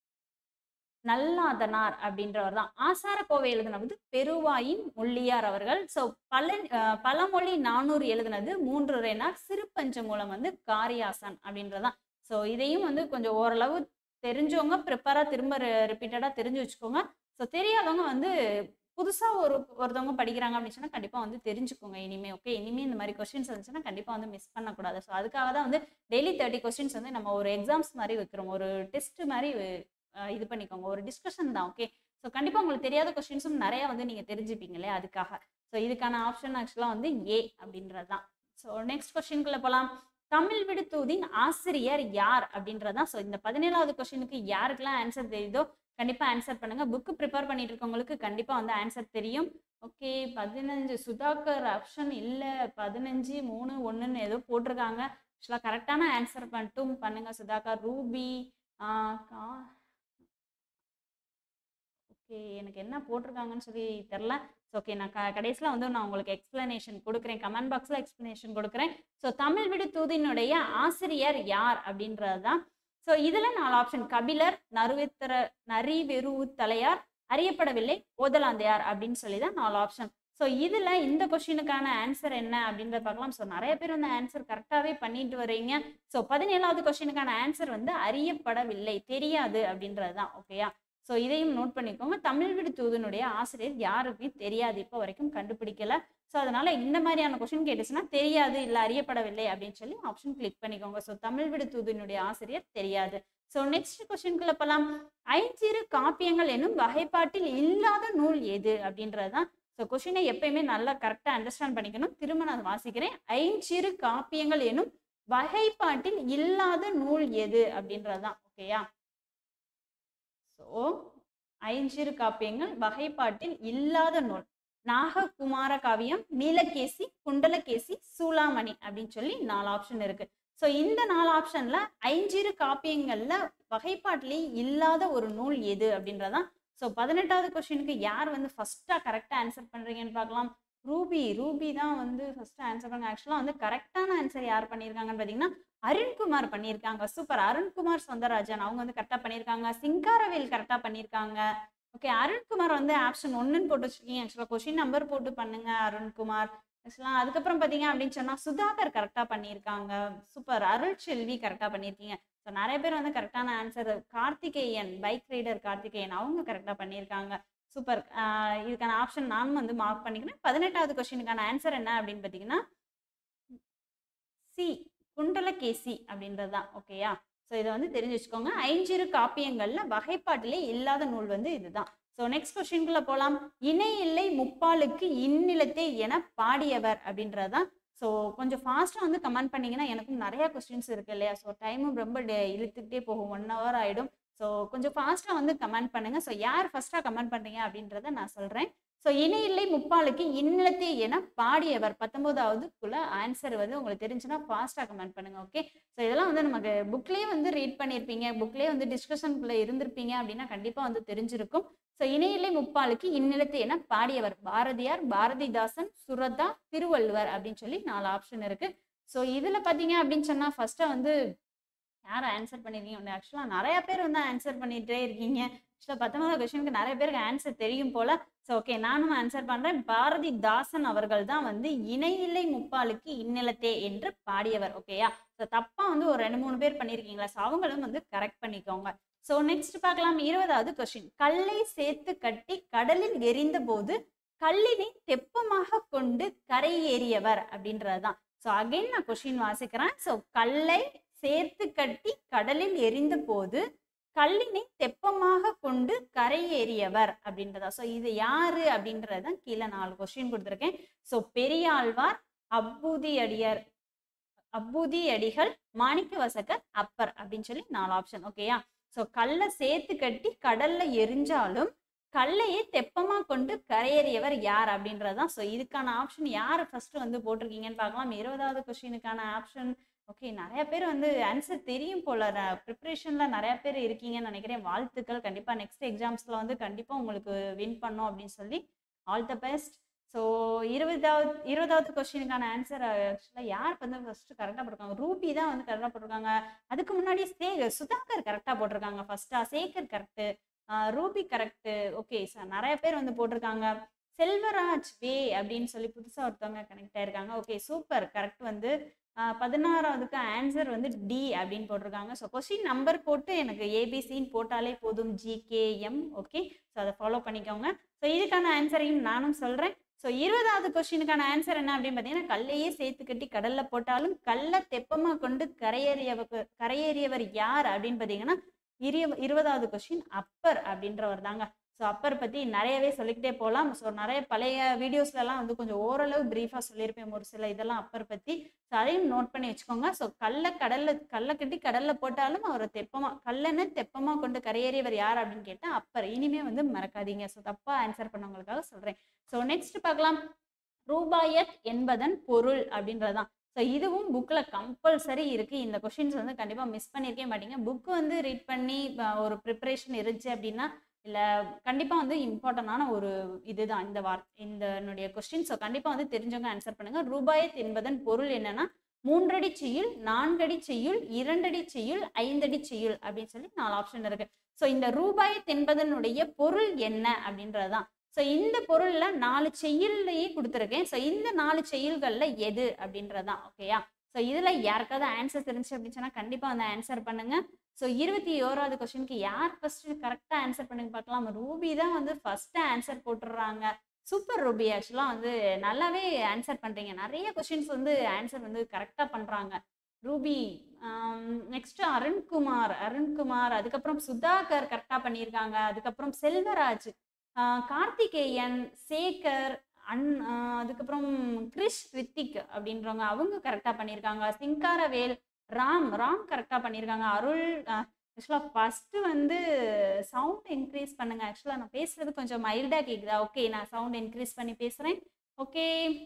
நல்லாதனார் அப்படின்றவர் தான் ஆசார கோவை எழுதினது பெருவாயின் முள்ளியார் அவர்கள் ஸோ பல அஹ் பழமொழி நானூறு எழுதினது மூன்று ரெனார் சிறுபஞ்ச மூலம் வந்து காரியாசன் அப்படின்றதான் ஸோ இதையும் வந்து கொஞ்சம் ஓரளவு தெரிஞ்சவங்க ப்ரிப்பராக திரும்ப ரிப்பீட்டடாக தெரிஞ்சு வச்சுக்கோங்க ஸோ தெரியாதவங்க வந்து புதுசாக ஒரு ஒருத்தவங்க படிக்கிறாங்க அப்படின்னு சொன்னால் கண்டிப்பாக வந்து தெரிஞ்சுக்கோங்க இனிமே ஓகே இனிமே இந்த மாதிரி கொஸ்டின்ஸ் இருந்துச்சுன்னா கண்டிப்பாக வந்து மிஸ் பண்ணக்கூடாது ஸோ அதுக்காக தான் வந்து டெய்லி தேர்ட்டி கொஸ்டின்ஸ் வந்து நம்ம ஒரு எக்ஸாம்ஸ் மாதிரி வைக்கிறோம் ஒரு டெஸ்ட் மாதிரி இது பண்ணிக்கோங்க ஒரு டிஸ்கஷன் தான் ஓகே ஸோ கண்டிப்பாக உங்களுக்கு தெரியாத கொஸ்டின்ஸும் நிறைய வந்து நீங்கள் தெரிஞ்சுப்பீங்களே அதுக்காக ஸோ இதுக்கான ஆப்ஷன் ஆக்சுவலாக வந்து ஏ அப்படின்றது தான் ஸோ நெக்ஸ்ட் கொஸ்டின்குள்ளே போகலாம் தமிழ் விடுத்தூதின் ஆசிரியர் யார் அப்படின்றதான் ஸோ இந்த பதினேழாவது கொஸ்டினுக்கு யாருக்கெல்லாம் ஆன்சர் தெரியுதோ கண்டிப்பாக ஆன்சர் பண்ணுங்க புக்கு ப்ரிப்பேர் பண்ணிட்டு இருக்கவங்களுக்கு கண்டிப்பாக வந்து ஆன்சர் தெரியும் ஓகே பதினஞ்சு சுதாகர் ஆப்ஷன் இல்லை பதினஞ்சு மூணு ஒன்றுன்னு ஏதோ போட்டிருக்காங்க ஆக்சுவலாக கரெக்டான ஆன்சர் மட்டும் பண்ணுங்க சுதாகர் ரூபி ஓகே எனக்கு என்ன போட்டிருக்காங்கன்னு சொல்லி தெரில ஸோ ஓகே நான் க கடைசியில் வந்து நான் உங்களுக்கு எக்ஸ்பிளனேஷன் கொடுக்குறேன் கமெண்ட் பாக்ஸில் எக்ஸ்பிளனேஷன் கொடுக்குறேன் ஸோ தமிழ் விடு தூதினுடைய ஆசிரியர் யார் அப்படின்றது தான் ஸோ இதில் நாலு ஆப்ஷன் கபிலர் நறுவித்தர நரிவெரு தலையார் அறியப்படவில்லை ஓதலாந்தையார் அப்படின்னு சொல்லி தான் நாலு ஆப்ஷன் ஸோ இதில் இந்த கொஷினுக்கான ஆன்சர் என்ன அப்படின்றத பார்க்கலாம் ஸோ நிறைய பேர் வந்து ஆன்சர் கரெக்டாகவே பண்ணிட்டு வரீங்க ஸோ பதினேழாவது கொஷினுக்கான ஆன்சர் வந்து அறியப்படவில்லை தெரியாது அப்படின்றது தான் ஓகேயா ஸோ இதையும் நோட் பண்ணிக்கோங்க தமிழ் விடு தூதனுடைய ஆசிரியர் யாருக்குமே தெரியாது இப்போ வரைக்கும் கண்டுபிடிக்கல ஸோ அதனால இந்த மாதிரியான கொஷின் கேட்டுச்சுன்னா தெரியாது இல்லை அறியப்படவில்லை அப்படின்னு சொல்லி ஆப்ஷன் கிளிக் பண்ணிக்கோங்க ஸோ தமிழ் விடு தூதனுடைய ஆசிரியர் தெரியாது ஸோ நெக்ஸ்ட் கொஸ்டின்குள்ள போகலாம் ஐஞ்சிறு காப்பியங்கள் என்னும் வகைப்பாட்டில் இல்லாத நூல் எது அப்படின்றது தான் ஸோ கொஷினை எப்பயுமே நல்லா கரெக்டாக அண்டர்ஸ்டாண்ட் பண்ணிக்கணும் திரும்ப நான் வாசிக்கிறேன் ஐஞ்சிறு காப்பியங்கள் என்னும் வகைப்பாட்டில் இல்லாத நூல் எது அப்படின்றது தான் ஓகேயா ஸோ ஐஞ்சிறு காப்பியங்கள் வகைப்பாட்டில் இல்லாத நூல் நாககுமார காவியம் நீலகேசி குண்டலகேசி சூளாமணி அப்படின்னு சொல்லி நாலு ஆப்ஷன் இருக்கு ஸோ இந்த நாலு ஆப்ஷன்ல ஐஞ்சிறு காப்பியங்கள்ல வகைப்பாட்டிலேயே இல்லாத ஒரு நூல் எது அப்படின்றதான் ஸோ பதினெட்டாவது கொஸ்டினுக்கு யார் வந்து ஃபர்ஸ்டா கரெக்டா ஆன்சர் பண்றீங்கன்னு பார்க்கலாம் ரூபி ரூபி தான் வந்து ஃபர்ஸ்ட் ஆன்சர் பண்ணுங்க ஆக்சுவலாக வந்து கரெக்டான ஆன்சர் யார் பண்ணியிருக்காங்கன்னு பார்த்தீங்கன்னா அருண்குமார் பண்ணியிருக்காங்க சூப்பர் அருண்குமார் சொந்தராஜன் அவங்க வந்து கரெக்டாக பண்ணியிருக்காங்க சிங்காரவேல் கரெக்டாக பண்ணியிருக்காங்க ஓகே அருண்குமார் வந்து ஆப்ஷன் ஒன்றுன்னு போட்டு வச்சிருக்கீங்க ஆக்சுவலாக கொஷின் நம்பர் போட்டு பண்ணுங்க அருண்குமார் ஆக்சுவலாக அதுக்கப்புறம் பார்த்தீங்க அப்படின்னு சொன்னால் சுதாகர் கரெக்டாக பண்ணியிருக்காங்க சூப்பர் அருள் செல்வி கரெக்டாக பண்ணியிருக்கீங்க ஸோ நிறைய பேர் வந்து கரெக்டான answer Karthikeyan bike rider Karthikeyan அவங்க கரெக்டாக பண்ணியிருக்காங்க சூப்பர் இதுக்கான ஆப்ஷன் நானும் வந்து மார்க் பண்ணிக்கிறேன் பதினெட்டாவது கொஸ்டினுக்கான ஆன்சர் என்ன அப்படின்னு பார்த்தீங்கன்னா சி குண்டலகேசி அப்படின்றது தான் ஓகேயா ஸோ இதை வந்து தெரிஞ்சு வச்சுக்கோங்க ஐஞ்சிறு காப்பியங்கள்ல வகைப்பாட்டிலே இல்லாத நூல் வந்து இதுதான் ஸோ நெக்ஸ்ட் கொஸ்டின்குள்ள போகலாம் இணை இல்லை முப்பாலுக்கு இந்நிலத்தே என பாடியவர் அப்படின்றதான் ஸோ கொஞ்சம் ஃபாஸ்ட்டாக வந்து கமெண்ட் பண்ணீங்கன்னா எனக்கும் நிறைய கொஸ்டின்ஸ் இருக்கு இல்லையா ஸோ டைமும் ரொம்ப டே- இழுத்துக்கிட்டே போகும் ஒன் ஹவர் ஆகிடும் ஸோ கொஞ்சம் ஃபாஸ்ட்டாக வந்து கமெண்ட் பண்ணுங்க ஸோ யார் ஃபர்ஸ்ட்டாக கமெண்ட் பண்ணுறீங்க அப்படின்றத நான் சொல்கிறேன் ஸோ இணை இல்லை முப்பாலுக்கு இன்னலத்தே என பாடியவர் பத்தொன்பதாவதுக்குள்ள ஆன்சர் வந்து உங்களுக்கு தெரிஞ்சுன்னா ஃபாஸ்ட்டாக கமெண்ட் பண்ணுங்க ஓகே ஸோ இதெல்லாம் வந்து நமக்கு புக்லேயே வந்து ரீட் பண்ணியிருப்பீங்க புக்லேயே வந்து டிஸ்கஷனுக்குள்ளே இருந்திருப்பீங்க அப்படின்னா கண்டிப்பாக வந்து தெரிஞ்சிருக்கும் ஸோ இணையிலை முப்பாலுக்கு இந்நிலத்தை என பாடியவர் பாரதியார் பாரதிதாசன் சுரதா திருவள்ளுவர் அப்படின்னு சொல்லி நாலு ஆப்ஷன் இருக்கு ஸோ இதில் பார்த்தீங்க அப்படின்னு சொன்னால் ஃபர்ஸ்ட்டாக வந்து யார் ஆன்சர் பண்ணியிருக்கீங்க ஆக்சுவலாக நிறைய பேர் வந்து ஆன்சர் பண்ணிட்டே இருக்கீங்க ஆக்சுவலாக பத்தொன்பதாவது கொஸ்டினுக்கு நிறைய பேருக்கு ஆன்சர் தெரியும் போல ஸோ ஓகே நானும் ஆன்சர் பண்ணுறேன் பாரதிதாசன் அவர்கள் தான் வந்து இணையில்லை முப்பாலுக்கு இந்நிலத்தே என்று பாடியவர் ஓகேயா ஸோ தப்பாக வந்து ஒரு ரெண்டு மூணு பேர் பண்ணியிருக்கீங்களா ஸோ அவங்களும் வந்து கரெக்ட் பண்ணிக்கோங்க ஸோ நெக்ஸ்ட் பார்க்கலாம் இருபதாவது கொஸ்டின் கல்லை சேர்த்து கட்டி கடலில் எரிந்த போது கல்லினை தெப்பமாக கொண்டு கரையேறியவர் அப்படின்றதுதான் ஸோ அகைன் நான் கொஸ்டின் வாசிக்கிறேன் ஸோ கல்லை சேர்த்து கட்டி கடலில் எரிந்த போது கல்லினை தெப்பமாக கொண்டு கரையேறியவர் அப்படின்றதா ஸோ இது யாரு அப்படின்றதான் கீழே நாலு கொஸ்டின் கொடுத்துருக்கேன் ஸோ பெரியாழ்வார் அப்பூதி அடியார் அப்பூதி அடிகள் மாணிக்க வசகர் அப்பர் அப்படின்னு சொல்லி நாலு ஆப்ஷன் ஓகேயா ஸோ கல்லை சேர்த்து கட்டி கடல்ல எரிஞ்சாலும் கல்லையே தெப்பமா கொண்டு கரையேறியவர் யார் அப்படின்றதுதான் ஸோ இதுக்கான ஆப்ஷன் யார் ஃபர்ஸ்ட் வந்து போட்டிருக்கீங்கன்னு பார்க்கலாம் இருபதாவது கொஸ்டினுக்கான ஆப்ஷன் ஓகே நிறைய பேர் வந்து ஆன்சர் தெரியும் போல ப்ரிப்பரேஷன்ல நிறைய பேர் இருக்கீங்கன்னு நினைக்கிறேன் வாழ்த்துக்கள் கண்டிப்பா நெக்ஸ்ட் எக்ஸாம்ஸ்ல வந்து கண்டிப்பா உங்களுக்கு வின் பண்ணும் அப்படின்னு சொல்லி ஆல் த பெஸ்ட் ஸோ இருபதாவது இருபதாவது கொஸ்டினுக்கான ஆன்சர் ஆக்சுவலாக யார் வந்து ஃபர்ஸ்ட் கரெக்டாக போட்டிருக்காங்க ரூபி தான் வந்து கரெக்டாக போட்டிருக்காங்க அதுக்கு முன்னாடி சே சுதாகர் கரெக்டாக போட்டிருக்காங்க ஃபர்ஸ்டா Sekar correct Ruby correct okay sir நிறைய பேர் வந்து போட்டிருக்காங்க செல்வராஜ் வே அப்படின்னு சொல்லி புதுசாக ஒருத்தவங்க கனெக்ட் ஆயிருக்காங்க ஓகே சூப்பர் கரெக்ட் வந்து ஆஹ் பதினாறாவதுக்கு ஆன்சர் வந்து டி அப்படின்னு போட்டிருக்காங்க ஸோ கொஸ்டின் நம்பர் போட்டு எனக்கு ஏபிசின்னு போட்டாலே போதும் ஜிகேஎம் ஓகே ஸோ அதை ஃபாலோ பண்ணிக்கோங்க ஸோ இதுக்கான ஆன்சரையும் நானும் சொல்கிறேன் ஸோ இருபதாவது கொஸ்டினுக்கான ஆன்சர் என்ன அப்படின்னு பார்த்தீங்கன்னா கல்லையே சேர்த்து கட்டி கடல்ல போட்டாலும் கல்லை தெப்பமாக கொண்டு கரையேறியவ கரையேறியவர் யார் அப்படின்னு பார்த்தீங்கன்னா இரு இருபதாவது கொஸ்டின் அப்பர் அப்படின்றவர் தாங்க ஸோ அப்பர் பற்றி நிறையவே சொல்லிக்கிட்டே போகலாம் ஸோ நிறைய பழைய வீடியோஸ்லலாம் வந்து கொஞ்சம் ஓரளவு ப்ரீஃபாக சொல்லியிருப்பேன் ஒரு சில இதெல்லாம் அப்பர் பற்றி ஸோ அதையும் நோட் பண்ணி வச்சுக்கோங்க ஸோ கல்லை கடல்ல கல்லை கட்டி கடல்ல போட்டாலும் அவரை தெப்பமாக கல்லனை தெப்பமாக கொண்டு கரையேறியவர் யார் அப்படின்னு கேட்டால் அப்பர் இனிமே வந்து மறக்காதீங்க ஸோ தப்பாக ஆன்சர் பண்ணவங்களுக்காக சொல்கிறேன் ஸோ நெக்ஸ்ட் பார்க்கலாம் ரூபாயத் என்பதன் பொருள் அப்படின்றதான் ஸோ இதுவும் புக்கில் கம்பல்சரி இருக்குது இந்த கொஷின்ஸ் வந்து கண்டிப்பாக மிஸ் பண்ணியிருக்கே மாட்டீங்க புக்கு வந்து ரீட் பண்ணி ப- ஒரு ப்ரிப்பரேஷன் இருந்துச்சு அப்படின்னா இல்லை கண்டிப்பாக வந்து இம்பார்ட்டண்டான ஒரு இதுதான் இந்த வார் இந்த என்னுடைய கொஸ்டின் ஸோ கண்டிப்பாக வந்து தெரிஞ்சவங்க ஆன்சர் பண்ணுங்கள் ரூபாயத் என்பதன் பொருள் என்னன்னா மூன்றடி செய்யுள் நான்கடி செய்யுள் இரண்டடி செய்யுள் ஐந்தடி செய்யுள் அப்படின்னு சொல்லி நாலு ஆப்ஷன் இருக்கு ஸோ இந்த ரூபாயத் என்பதனுடைய பொருள் என்ன அப்படின்றதுதான் ஸோ இந்த பொருள்ல நாலு செய்யுள்லையே கொடுத்துருக்கேன் ஸோ இந்த நாலு செய்யுள்கள்ல எது அப்படின்றதான் ஓகேயா ஸோ இதுல யாருக்காவது ஆன்சர் தெரிஞ்சு அப்படின்னு சொன்னா கண்டிப்பா வந்து ஆன்சர் பண்ணுங்க ஸோ இருபத்தி ஓராவது கொஸ்டினுக்கு யார் ஃபர்ஸ்ட் கரெக்டா ஆன்சர் பண்ணுங்க பார்க்கலாம் ரூபி தான் வந்து ஃபர்ஸ்ட் ஆன்சர் போட்டுடுறாங்க சூப்பர் ரூபி ஆக்சுவலாக வந்து நல்லாவே ஆன்சர் பண்றீங்க நிறைய கொஸ்டின்ஸ் வந்து ஆன்சர் வந்து கரெக்டா பண்றாங்க ரூபி நெக்ஸ்ட் அருண்குமார் அருண்குமார் அதுக்கப்புறம் சுதாகர் கரெக்டா பண்ணியிருக்காங்க அதுக்கப்புறம் செல்வராஜ் ஆஹ் கார்த்திகேயன் சேகர் அன் ஆஹ் அதுக்கப்புறம் கிரிஷ் ரித்திக் அப்படின்றவங்க அவங்க கரெக்டாக பண்ணியிருக்காங்க சிங்காரவேல் ராம் ராம் கரெக்டாக பண்ணியிருக்காங்க அருள் ஆக்சுவலாக ஃபஸ்ட்டு வந்து சவுண்ட் இன்க்ரீஸ் பண்ணுங்க ஆக்சுவலாக நான் பேசுறது கொஞ்சம் மைல்டாக கேட்குதா ஓகே நான் சவுண்ட் இன்க்ரீஸ் பண்ணி பேசுகிறேன் ஓகே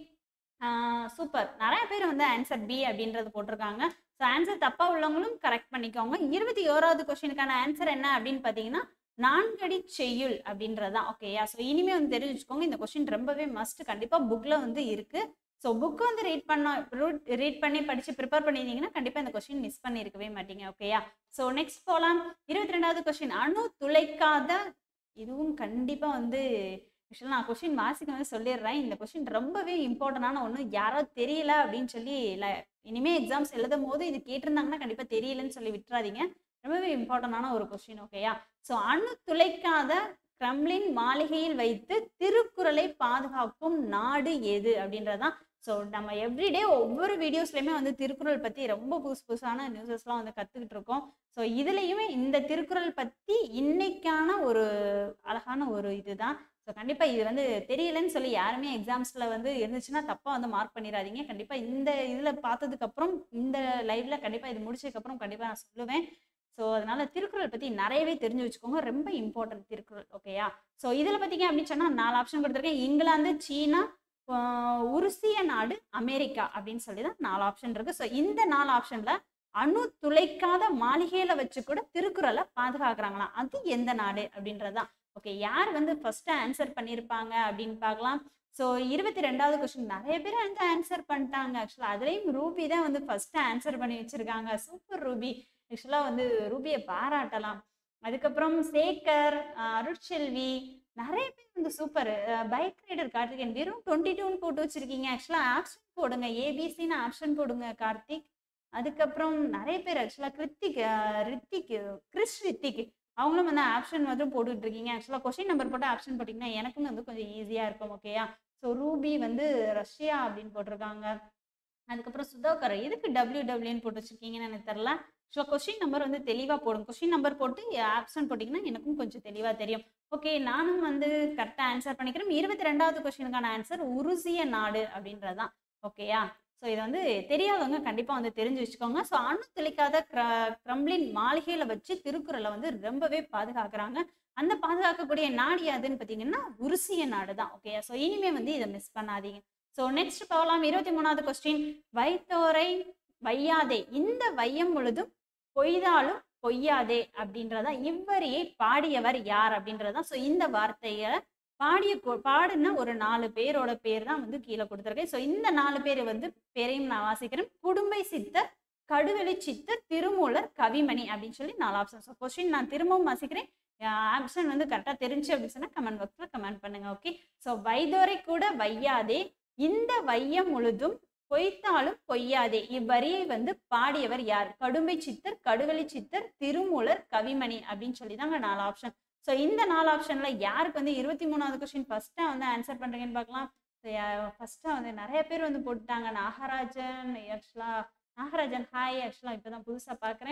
சூப்பர் நிறைய பேர் வந்து ஆன்சர் பி அப்படின்றது போட்டிருக்காங்க ஸோ ஆன்சர் தப்பாக உள்ளவங்களும் கரெக்ட் பண்ணிக்கோங்க இருபத்தி ஓராவது கொஸ்டினுக்கான ஆன்சர் என்ன அப்படின்னு பார்த்தீங்கன்னா நான்கடி செய்யுள் அப்படின்றதான் ஓகேயா ஸோ இனிமே வந்து தெரிஞ்சு வச்சுக்கோங்க இந்த கொஸ்டின் ரொம்பவே மஸ்ட் கண்டிப்பாக புக்கில் வந்து இருக்கு ஸோ புக் வந்து ரீட் பண்ண ரீட் பண்ணி படித்து ப்ரிப்பேர் பண்ணியிருந்தீங்கன்னா கண்டிப்பாக இந்த கொஸ்டின் மிஸ் பண்ணியிருக்கவே மாட்டீங்க ஓகேயா ஸோ நெக்ஸ்ட் போகலாம் இருபத்தி ரெண்டாவது கொஸ்டின் அணு துளைக்காத இதுவும் கண்டிப்பாக வந்து ஆக்சுவலாக நான் கொஸ்டின் வாசிக்க வந்து சொல்லிடுறேன் இந்த கொஸ்டின் ரொம்பவே இம்பார்ட்டண்டான ஒன்று யாரோ தெரியல அப்படின்னு சொல்லி இல்லை இனிமேல் எக்ஸாம்ஸ் எழுதும் போது இது கேட்டிருந்தாங்கன்னா கண்டிப்பாக தெரியலன்னு சொல்லி விட்டுறாதீங்க ரொம்பவே இம்பார்ட்டண்டான ஒரு கொஸ்டின் ஓகேயா ஸோ அணு துளைக்காத கிரம்லின் மாளிகையில் வைத்து திருக்குறளை பாதுகாக்கும் நாடு எது அப்படின்றதான் ஸோ நம்ம எவ்ரிடே ஒவ்வொரு வீடியோஸ்லையுமே வந்து திருக்குறள் பற்றி ரொம்ப புதுசு புதுசான நியூஸஸ்லாம் வந்து கற்றுக்கிட்டு இருக்கோம் ஸோ இதுலேயுமே இந்த திருக்குறள் பற்றி இன்னைக்கான ஒரு அழகான ஒரு இதுதான் ஸோ கண்டிப்பாக இது வந்து தெரியலன்னு சொல்லி யாருமே எக்ஸாம்ஸில் வந்து இருந்துச்சுன்னா தப்பாக வந்து மார்க் பண்ணிடாதீங்க கண்டிப்பாக இந்த இதில் பார்த்ததுக்கப்புறம் இந்த லைவ்ல கண்டிப்பாக இது முடிச்சதுக்கப்புறம் கண்டிப்பாக நான் சொல்லுவேன் ஸோ அதனால திருக்குறள் பற்றி நிறையவே தெரிஞ்சு வச்சுக்கோங்க ரொம்ப இம்பார்ட்டன்ட் திருக்குறள் ஓகேயா ஸோ இதில் பார்த்தீங்க அப்படின்னு சொன்னால் நாலு ஆப்ஷன் கொடுத்துருக்கேன் இங்கிலாந்து சீனா ஆஹ் உருசிய நாடு அமெரிக்கா அப்படின்னு சொல்லி தான் நாலு ஆப்ஷன் இருக்கு ஸோ இந்த நாலு ஆப்ஷன்ல அணு துளைக்காத மாளிகையில வச்சு கூட திருக்குறளை பாதுகாக்கிறாங்களாம் அது எந்த நாடு அப்படின்றதுதான் ஓகே யார் வந்து ஃபர்ஸ்ட் ஆன்சர் பண்ணியிருப்பாங்க அப்படின்னு பார்க்கலாம் ஸோ இருபத்தி ரெண்டாவது கொஸ்டின் நிறைய பேர் வந்து ஆன்சர் பண்ணிட்டாங்க ஆக்சுவலாக அதுலேயும் ரூபி தான் வந்து ஃபர்ஸ்ட் ஆன்சர் பண்ணி வச்சிருக்காங்க சூப்பர் ரூபி ஆக்சுவலாக வந்து ரூபியை பாராட்டலாம் அதுக்கப்புறம் சேகர் ஆஹ் அருட்செல்வி நிறைய பேர் வந்து சூப்பர் பைக் ரைடர் கார்த்திகேயன் வெறும் டுவெண்ட்டி டூன்னு போட்டு வச்சிருக்கீங்க ஆக்சுவலாக ஆப்ஷன் போடுங்க ஏபிசின்னு ஆப்ஷன் போடுங்க கார்த்திக் அதுக்கப்புறம் நிறைய பேர் ஆக்சுவலாக கிருத்திக் ஆஹ் ரித்திக் கிறிஸ் ரித்திக் அவங்களும் வந்து ஆப்ஷன் வந்து போட்டுக்கிட்டு இருக்கீங்க ஆக்சுவலாக கொஸ்டின் நம்பர் போட்டு ஆப்ஷன் போட்டிங்கன்னா எனக்கும் வந்து கொஞ்சம் ஈஸியாக இருக்கும் ஓகேயா ஸோ ரூபி வந்து ரஷ்யா அப்படின்னு போட்டிருக்காங்க அதுக்கப்புறம் சுதாகர் எதுக்கு டபிள்யூ டபிள்யூன்னு போட்டு வச்சிருக்கீங்கன்னு எனக்கு தெரில ஸோ கொஸ்டின் நம்பர் வந்து தெளிவாக போடும் கொஸ்டின் நம்பர் போட்டு ஆப்ஷன் போட்டிங்கன்னா எனக்கும் கொஞ்சம் தெளிவாக தெரியும் ஓகே நானும் வந்து கரெக்டாக ஆன்சர் பண்ணிக்கிறேன் இருபத்தி ரெண்டாவது கொஸ்டினுக்கான ஆன்சர் உருசிய நாடு அப்படின்றதான் ஓகேயா ஸோ இது வந்து தெரியாதவங்க கண்டிப்பாக வந்து தெரிஞ்சு வச்சுக்கோங்க ஸோ அணு தெளிக்காத கிர கிரம்லின் மாளிகையில் வச்சு திருக்குறளை வந்து ரொம்பவே பாதுகாக்கிறாங்க அந்த பாதுகாக்கக்கூடிய நாடு யாதுன்னு பார்த்தீங்கன்னா உருசிய நாடு தான் ஓகேயா ஸோ இனிமே வந்து இதை மிஸ் பண்ணாதீங்க ஸோ நெக்ஸ்ட் போகலாம் இருபத்தி மூணாவது கொஸ்டின் வைத்தோரை வையாதே இந்த வையம் முழுதும் பொய்தாலும் பொய்யாதே அப்படின்றதா இவ்வரியை பாடியவர் யார் அப்படின்றதா ஸோ இந்த வார்த்தையை பாடிய கொ- பாடுன ஒரு நாலு பேரோட பேர் தான் வந்து கீழே கொடுத்துருக்கேன் ஸோ இந்த நாலு பேர் வந்து பேரையும் நான் வாசிக்கிறேன் குடும்பை சித்தர் கடுவெளி சித்தர் திருமூலர் கவிமணி அப்படின்னு சொல்லி நாலு ஆப்ஷன் ஸோ கொஸ்டின் நான் திரும்பவும் வாசிக்கிறேன் ஆப்ஷன் வந்து கரெக்டாக தெரிஞ்சு அப்படின்னு சொன்னால் கமெண்ட் பாக்ஸில் கமெண்ட் பண்ணுங்க ஓகே ஸோ வைதோரை கூட வையாதே இந்த வையம் முழுதும் பொய்த்தாலும் பொய்யாதே இவ்வரியை வந்து பாடியவர் யார் கடும்பை சித்தர் கடுவெளி சித்தர் திருமூலர் கவிமணி அப்படின்னு சொல்லி தாங்க நாலு ஆப்ஷன் ஸோ இந்த நாலு ஆப்ஷன்ல யாருக்கு வந்து இருபத்தி மூணாவது கொஸ்டின் ஃபர்ஸ்டா வந்து ஆன்சர் பண்றீங்கன்னு பார்க்கலாம் ஃபர்ஸ்டா வந்து நிறைய பேர் வந்து போட்டுட்டாங்க நாகராஜன் ஆக்சுவலா நாகராஜன் ஹாய் ஆக்சுவலா இப்பதான் புதுசா பார்க்குறேன்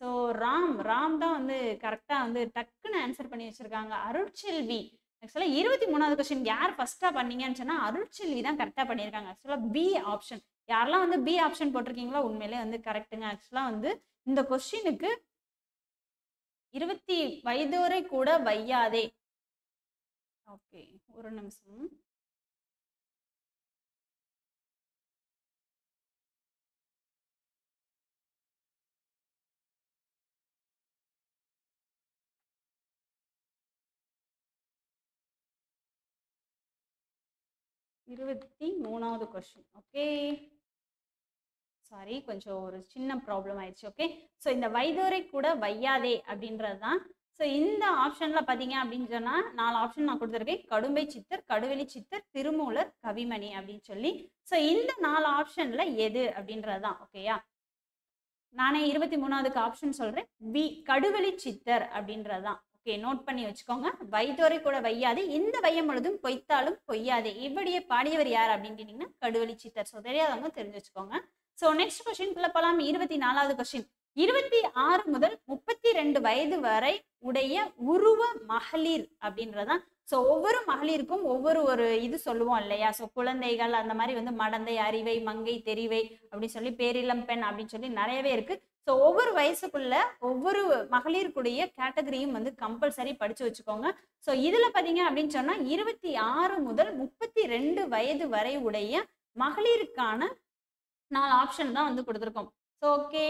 ஸோ ராம் ராம் தான் வந்து கரெக்டாக வந்து டக்குன்னு ஆன்சர் பண்ணி வச்சிருக்காங்க அருட்செல்வி ஆக்சுவலாக இருபத்தி மூணாவது கொஸ்டின் யார் ஃபர்ஸ்ட்டாக பண்ணீங்கன்னு சொன்னால் அருட்செல்வி தான் கரெக்டாக பண்ணியிருக்காங்க ஆக்சுவலாக பி ஆப்ஷன் யாரெல்லாம் வந்து பி ஆப்ஷன் போட்டிருக்கீங்களோ உண்மையிலே வந்து கரெக்டுங்க ஆக்சுவலாக வந்து இந்த கொஸ்டினுக்கு இருபத்தி வயதோரை கூட வையாதே ஓகே ஒரு நிமிஷம் இருபத்தி மூணாவது கொஸ்டின் ஓகே சாரி கொஞ்சம் ஒரு சின்ன ப்ராப்ளம் ஆயிடுச்சு ஓகே ஸோ இந்த வைதோரை கூட வையாதே அப்படின்றது தான் ஸோ இந்த ஆப்ஷனில் பார்த்தீங்க அப்படின்னு சொன்னால் நாலு ஆப்ஷன் நான் கொடுத்துருக்கேன் கடும்பை சித்தர் கடுவெளி சித்தர் திருமூலர் கவிமணி அப்படின்னு சொல்லி ஸோ இந்த நாலு ஆப்ஷனில் எது அப்படின்றது தான் ஓகேயா நானே இருபத்தி மூணாவதுக்கு ஆப்ஷன் சொல்கிறேன் பி கடுவெளி சித்தர் அப்படின்றது தான் ஓகே நோட் பண்ணி வச்சுக்கோங்க வைத்தோரை கூட வையாது இந்த வையம் முழுதும் பொய்த்தாலும் பொய்யாதே இவ்வடியே பாடியவர் யார் அப்படின்னு கேட்டிங்கன்னா கடுவெளி சித்தர் ஸோ தெரியாதவங்க தெரிஞ்சு வச்சுக்கோங்க ஸோ நெக்ஸ்ட் கொஸ்டின் போலாம் இருபத்தி நாலாவது கொஸ்டின் இருபத்தி ஆறு முதல் முப்பத்தி ரெண்டு வயது வரை உடைய உருவ மகளிர் அப்படின்றதான் ஸோ ஒவ்வொரு மகளிருக்கும் ஒவ்வொரு ஒரு இது சொல்லுவோம் இல்லையா ஸோ குழந்தைகள் அந்த மாதிரி வந்து மடந்தை அறிவை மங்கை தெரிவை அப்படின்னு சொல்லி பேரிளம் பெண் அப்படின்னு சொல்லி நிறையவே இருக்கு ஸோ ஒவ்வொரு வயசுக்குள்ள ஒவ்வொரு மகளிருக்குடைய கேட்டகரியும் வந்து கம்பல்சரி படிச்சு வச்சுக்கோங்க ஸோ இதுல பாத்தீங்க அப்படின்னு சொன்னா இருபத்தி ஆறு முதல் முப்பத்தி ரெண்டு வயது வரை உடைய மகளிருக்கான நாலு ஆப்ஷன் தான் வந்து கொடுத்துருக்கோம் so okay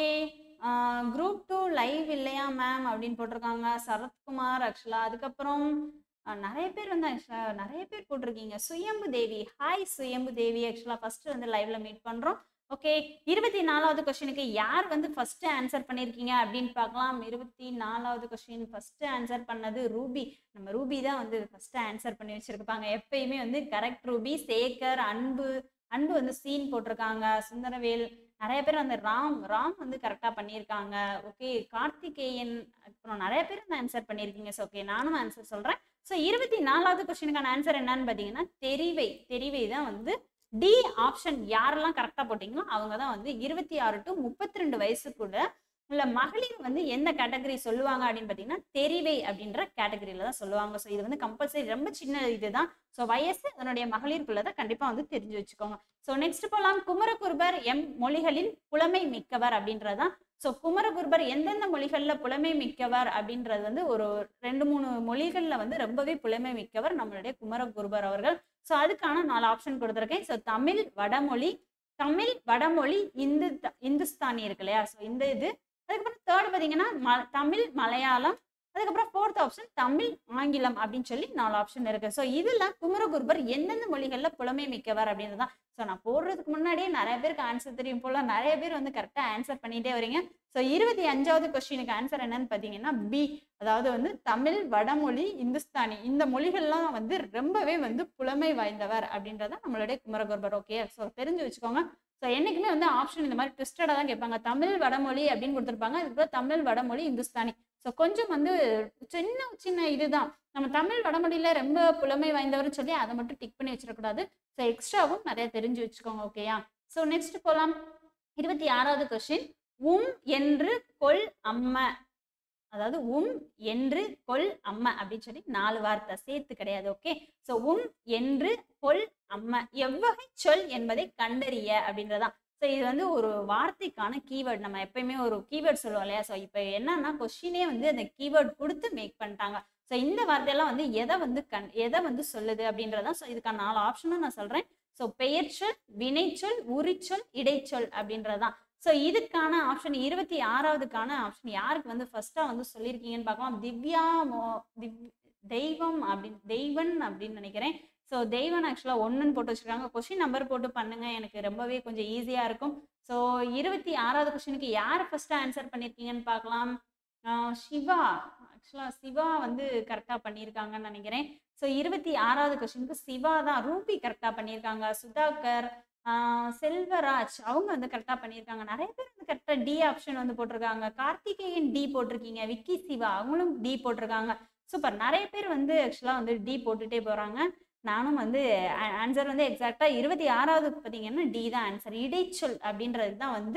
group two live இல்லையா மேம் அப்படின்னு போட்டிருக்காங்க சரத்குமார் ஆக்சுவலா அதுக்கப்புறம் அஹ், நிறைய பேர் வந்து ஆக்சுவலா நிறைய பேர் போட்டிருக்கீங்க சுயம்பு தேவி ஹாய் சுயம்பு தேவி ஆக்சுவலா ஃபர்ஸ்ட் வந்து லைவ்ல மீட் பண்றோம் ஓகே இருபத்தி நாலாவது கொஸ்டினுக்கு யார் வந்து ஃபர்ஸ்ட் ஆன்சர் பண்ணியிருக்கீங்க அப்படின்னு பார்க்கலாம் இருபத்தி நாலாவது கொஸ்டின் ஃபர்ஸ்ட் ஆன்சர் பண்ணது ரூபி நம்ம ரூபி தான் வந்து ஃபர்ஸ்ட் ஆன்சர் பண்ணி வச்சிருப்பாங்க எப்பயுமே வந்து கரெக்ட் ரூபி சேகர் அன்பு அன்பு வந்து சீன் போட்டிருக்காங்க சுந்தரவேல் நிறைய பேர் வந்து ராம் ராம் வந்து கரெக்டாக பண்ணியிருக்காங்க ஓகே கார்த்திகேயன் அப்புறம் நிறைய பேர் வந்து ஆன்சர் பண்ணியிருக்கீங்க ஸோ ஓகே நானும் ஆன்சர் சொல்கிறேன் ஸோ இருபத்தி நாலாவது கொஸ்டினுக்கான ஆன்சர் என்னன்னு பார்த்தீங்கன்னா தெரிவை தெரிவை தான் வந்து டி ஆப்ஷன் யாரெல்லாம் கரெக்டாக போட்டிங்களோ அவங்க தான் வந்து இருபத்தி ஆறு டு முப்பத்தி ரெண்டு வயசுக்குள்ள உள்ள மகளிர் வந்து எந்த கேட்டகரி சொல்லுவாங்க அப்படின்னு பார்த்தீங்கன்னா தெரிவை அப்படின்ற கேட்டகரியில தான் சொல்லுவாங்க ஸோ இது வந்து கம்பல்சரி ரொம்ப சின்ன இதுதான் ஸோ வயசு அதனுடைய மகளிருக்குள்ள தான் கண்டிப்பாக வந்து தெரிஞ்சு வச்சுக்கோங்க ஸோ நெக்ஸ்ட் போகலாம் குமரகுருபர் எம் மொழிகளில் புலமை மிக்கவர் அப்படின்றதான் ஸோ குமரகுருபர் எந்தெந்த மொழிகளில் புலமை மிக்கவர் அப்படின்றது வந்து ஒரு ரெண்டு மூணு மொழிகளில் வந்து ரொம்பவே புலமை மிக்கவர் நம்மளுடைய குமரகுருபர் அவர்கள் ஸோ அதுக்கான நாலு ஆப்ஷன் கொடுத்துருக்கேன் ஸோ தமிழ் வடமொழி தமிழ் வடமொழி இந்து இந்துஸ்தானி இருக்கு இல்லையா ஸோ இந்த இது அதுக்கப்புறம் தேர்ட் பார்த்தீங்கன்னா ம தமிழ் மலையாளம் அதுக்கப்புறம் ஃபோர்த் ஆப்ஷன் தமிழ் ஆங்கிலம் அப்படின்னு சொல்லி நாலு ஆப்ஷன் இருக்கு ஸோ இதுல குமரகுருபர் எந்தெந்த மொழிகள்ல புலமை மிக்கவர் அப்படின்றது தான் ஸோ நான் போடுறதுக்கு முன்னாடியே நிறைய பேருக்கு ஆன்சர் தெரியும் போல நிறைய பேர் வந்து கரெக்டாக ஆன்சர் பண்ணிட்டே வரீங்க ஸோ இருபத்தி அஞ்சாவது கொஸ்டினுக்கு ஆன்சர் என்னன்னு பார்த்தீங்கன்னா பி அதாவது வந்து தமிழ் வடமொழி இந்துஸ்தானி இந்த மொழிகள்லாம் வந்து ரொம்பவே வந்து புலமை வாய்ந்தவர் அப்படின்றத நம்மளுடைய குமரகுருபர் ஓகே ஸோ தெரிஞ்சு வச்சுக்கோங்க ஸோ என்னைக்குமே வந்து ஆப்ஷன் இந்த மாதிரி ட்விஸ்டடாக தான் கேட்பாங்க தமிழ் வடமொழி அப்படின்னு கொடுத்துருப்பாங்க அதுக்கப்புறம் தமிழ் வடமொழி இந்துஸ்தானி ஸோ கொஞ்சம் வந்து சின்ன சின்ன இதுதான் நம்ம தமிழ் வடமொழியில ரொம்ப புலமை வாய்ந்தவர்னு சொல்லி அதை மட்டும் டிக் பண்ணி வச்சிடக்கூடாது ஸோ எக்ஸ்ட்ராவும் நிறைய தெரிஞ்சு வச்சுக்கோங்க ஓகேயா ஸோ நெக்ஸ்ட் போகலாம் இருபத்தி ஆறாவது கொஸ்டின் உம் என்று கொல் அம்ம அதாவது உம் என்று கொல் அம்ம அப்படின்னு சொல்லி நாலு வார்த்தை சேர்த்து கிடையாது ஓகே ஸோ உம் என்று கொல் அம்ம எவ்வகை சொல் என்பதை கண்டறிய அப்படின்றதான் ஸோ இது வந்து ஒரு வார்த்தைக்கான கீவேர்ட் நம்ம எப்பயுமே ஒரு கீவேர்ட் சொல்லுவோம் இல்லையா ஸோ இப்போ என்னன்னா கொஸ்டினே வந்து அந்த கீவேர்ட் கொடுத்து மேக் பண்ணிட்டாங்க ஸோ இந்த வார்த்தையெல்லாம் வந்து எதை வந்து கண் எதை வந்து சொல்லுது அப்படின்றதான் ஸோ இதுக்கான நாலு ஆப்ஷனும் நான் சொல்றேன் ஸோ பெயர்ச்சொல் வினைச்சொல் உரிச்சொல் இடைச்சொல் அப்படின்றதான் ஸோ இதுக்கான ஆப்ஷன் இருபத்தி ஆறாவதுக்கான ஆப்ஷன் யாருக்கு வந்து ஃபர்ஸ்டா வந்து சொல்லியிருக்கீங்கன்னு பார்க்கலாம் திவ்யா மோ திவ் தெய்வம் அப்படின்னு தெய்வன் அப்படின்னு நினைக்கிறேன் ஸோ தெய்வன் ஆக்சுவலாக ஒன்றுன்னு போட்டு வச்சிருக்காங்க கொஷின் நம்பர் போட்டு பண்ணுங்க எனக்கு ரொம்பவே கொஞ்சம் ஈஸியாக இருக்கும் ஸோ இருபத்தி ஆறாவது கொஷினுக்கு யார் ஃபர்ஸ்ட் ஆன்சர் பண்ணியிருக்கீங்கன்னு பார்க்கலாம் ஆஹ் சிவா ஆக்சுவலாக சிவா வந்து கரெக்டாக பண்ணியிருக்காங்கன்னு நினைக்கிறேன் ஸோ இருபத்தி ஆறாவது கொஷினுக்கு சிவா தான் ரூபி கரெக்டாக பண்ணியிருக்காங்க சுதாகர் ஆஹ் செல்வராஜ் அவங்க வந்து கரெக்டாக பண்ணியிருக்காங்க நிறைய பேர் வந்து கரெக்டாக டி ஆப்ஷன் வந்து போட்டிருக்காங்க கார்த்திகேயன் டி போட்டிருக்கீங்க விக்கி சிவா அவங்களும் டி போட்டிருக்காங்க சூப்பர் நிறைய பேர் வந்து ஆக்சுவலாக வந்து டி போட்டுட்டே போகிறாங்க நானும் வந்து ஆன்சர் வந்து எக்ஸாக்டாக இருபத்தி ஆறாவது பார்த்தீங்கன்னா டி தான் ஆன்சர் இடைச்சொல் அப்படின்றது தான் வந்து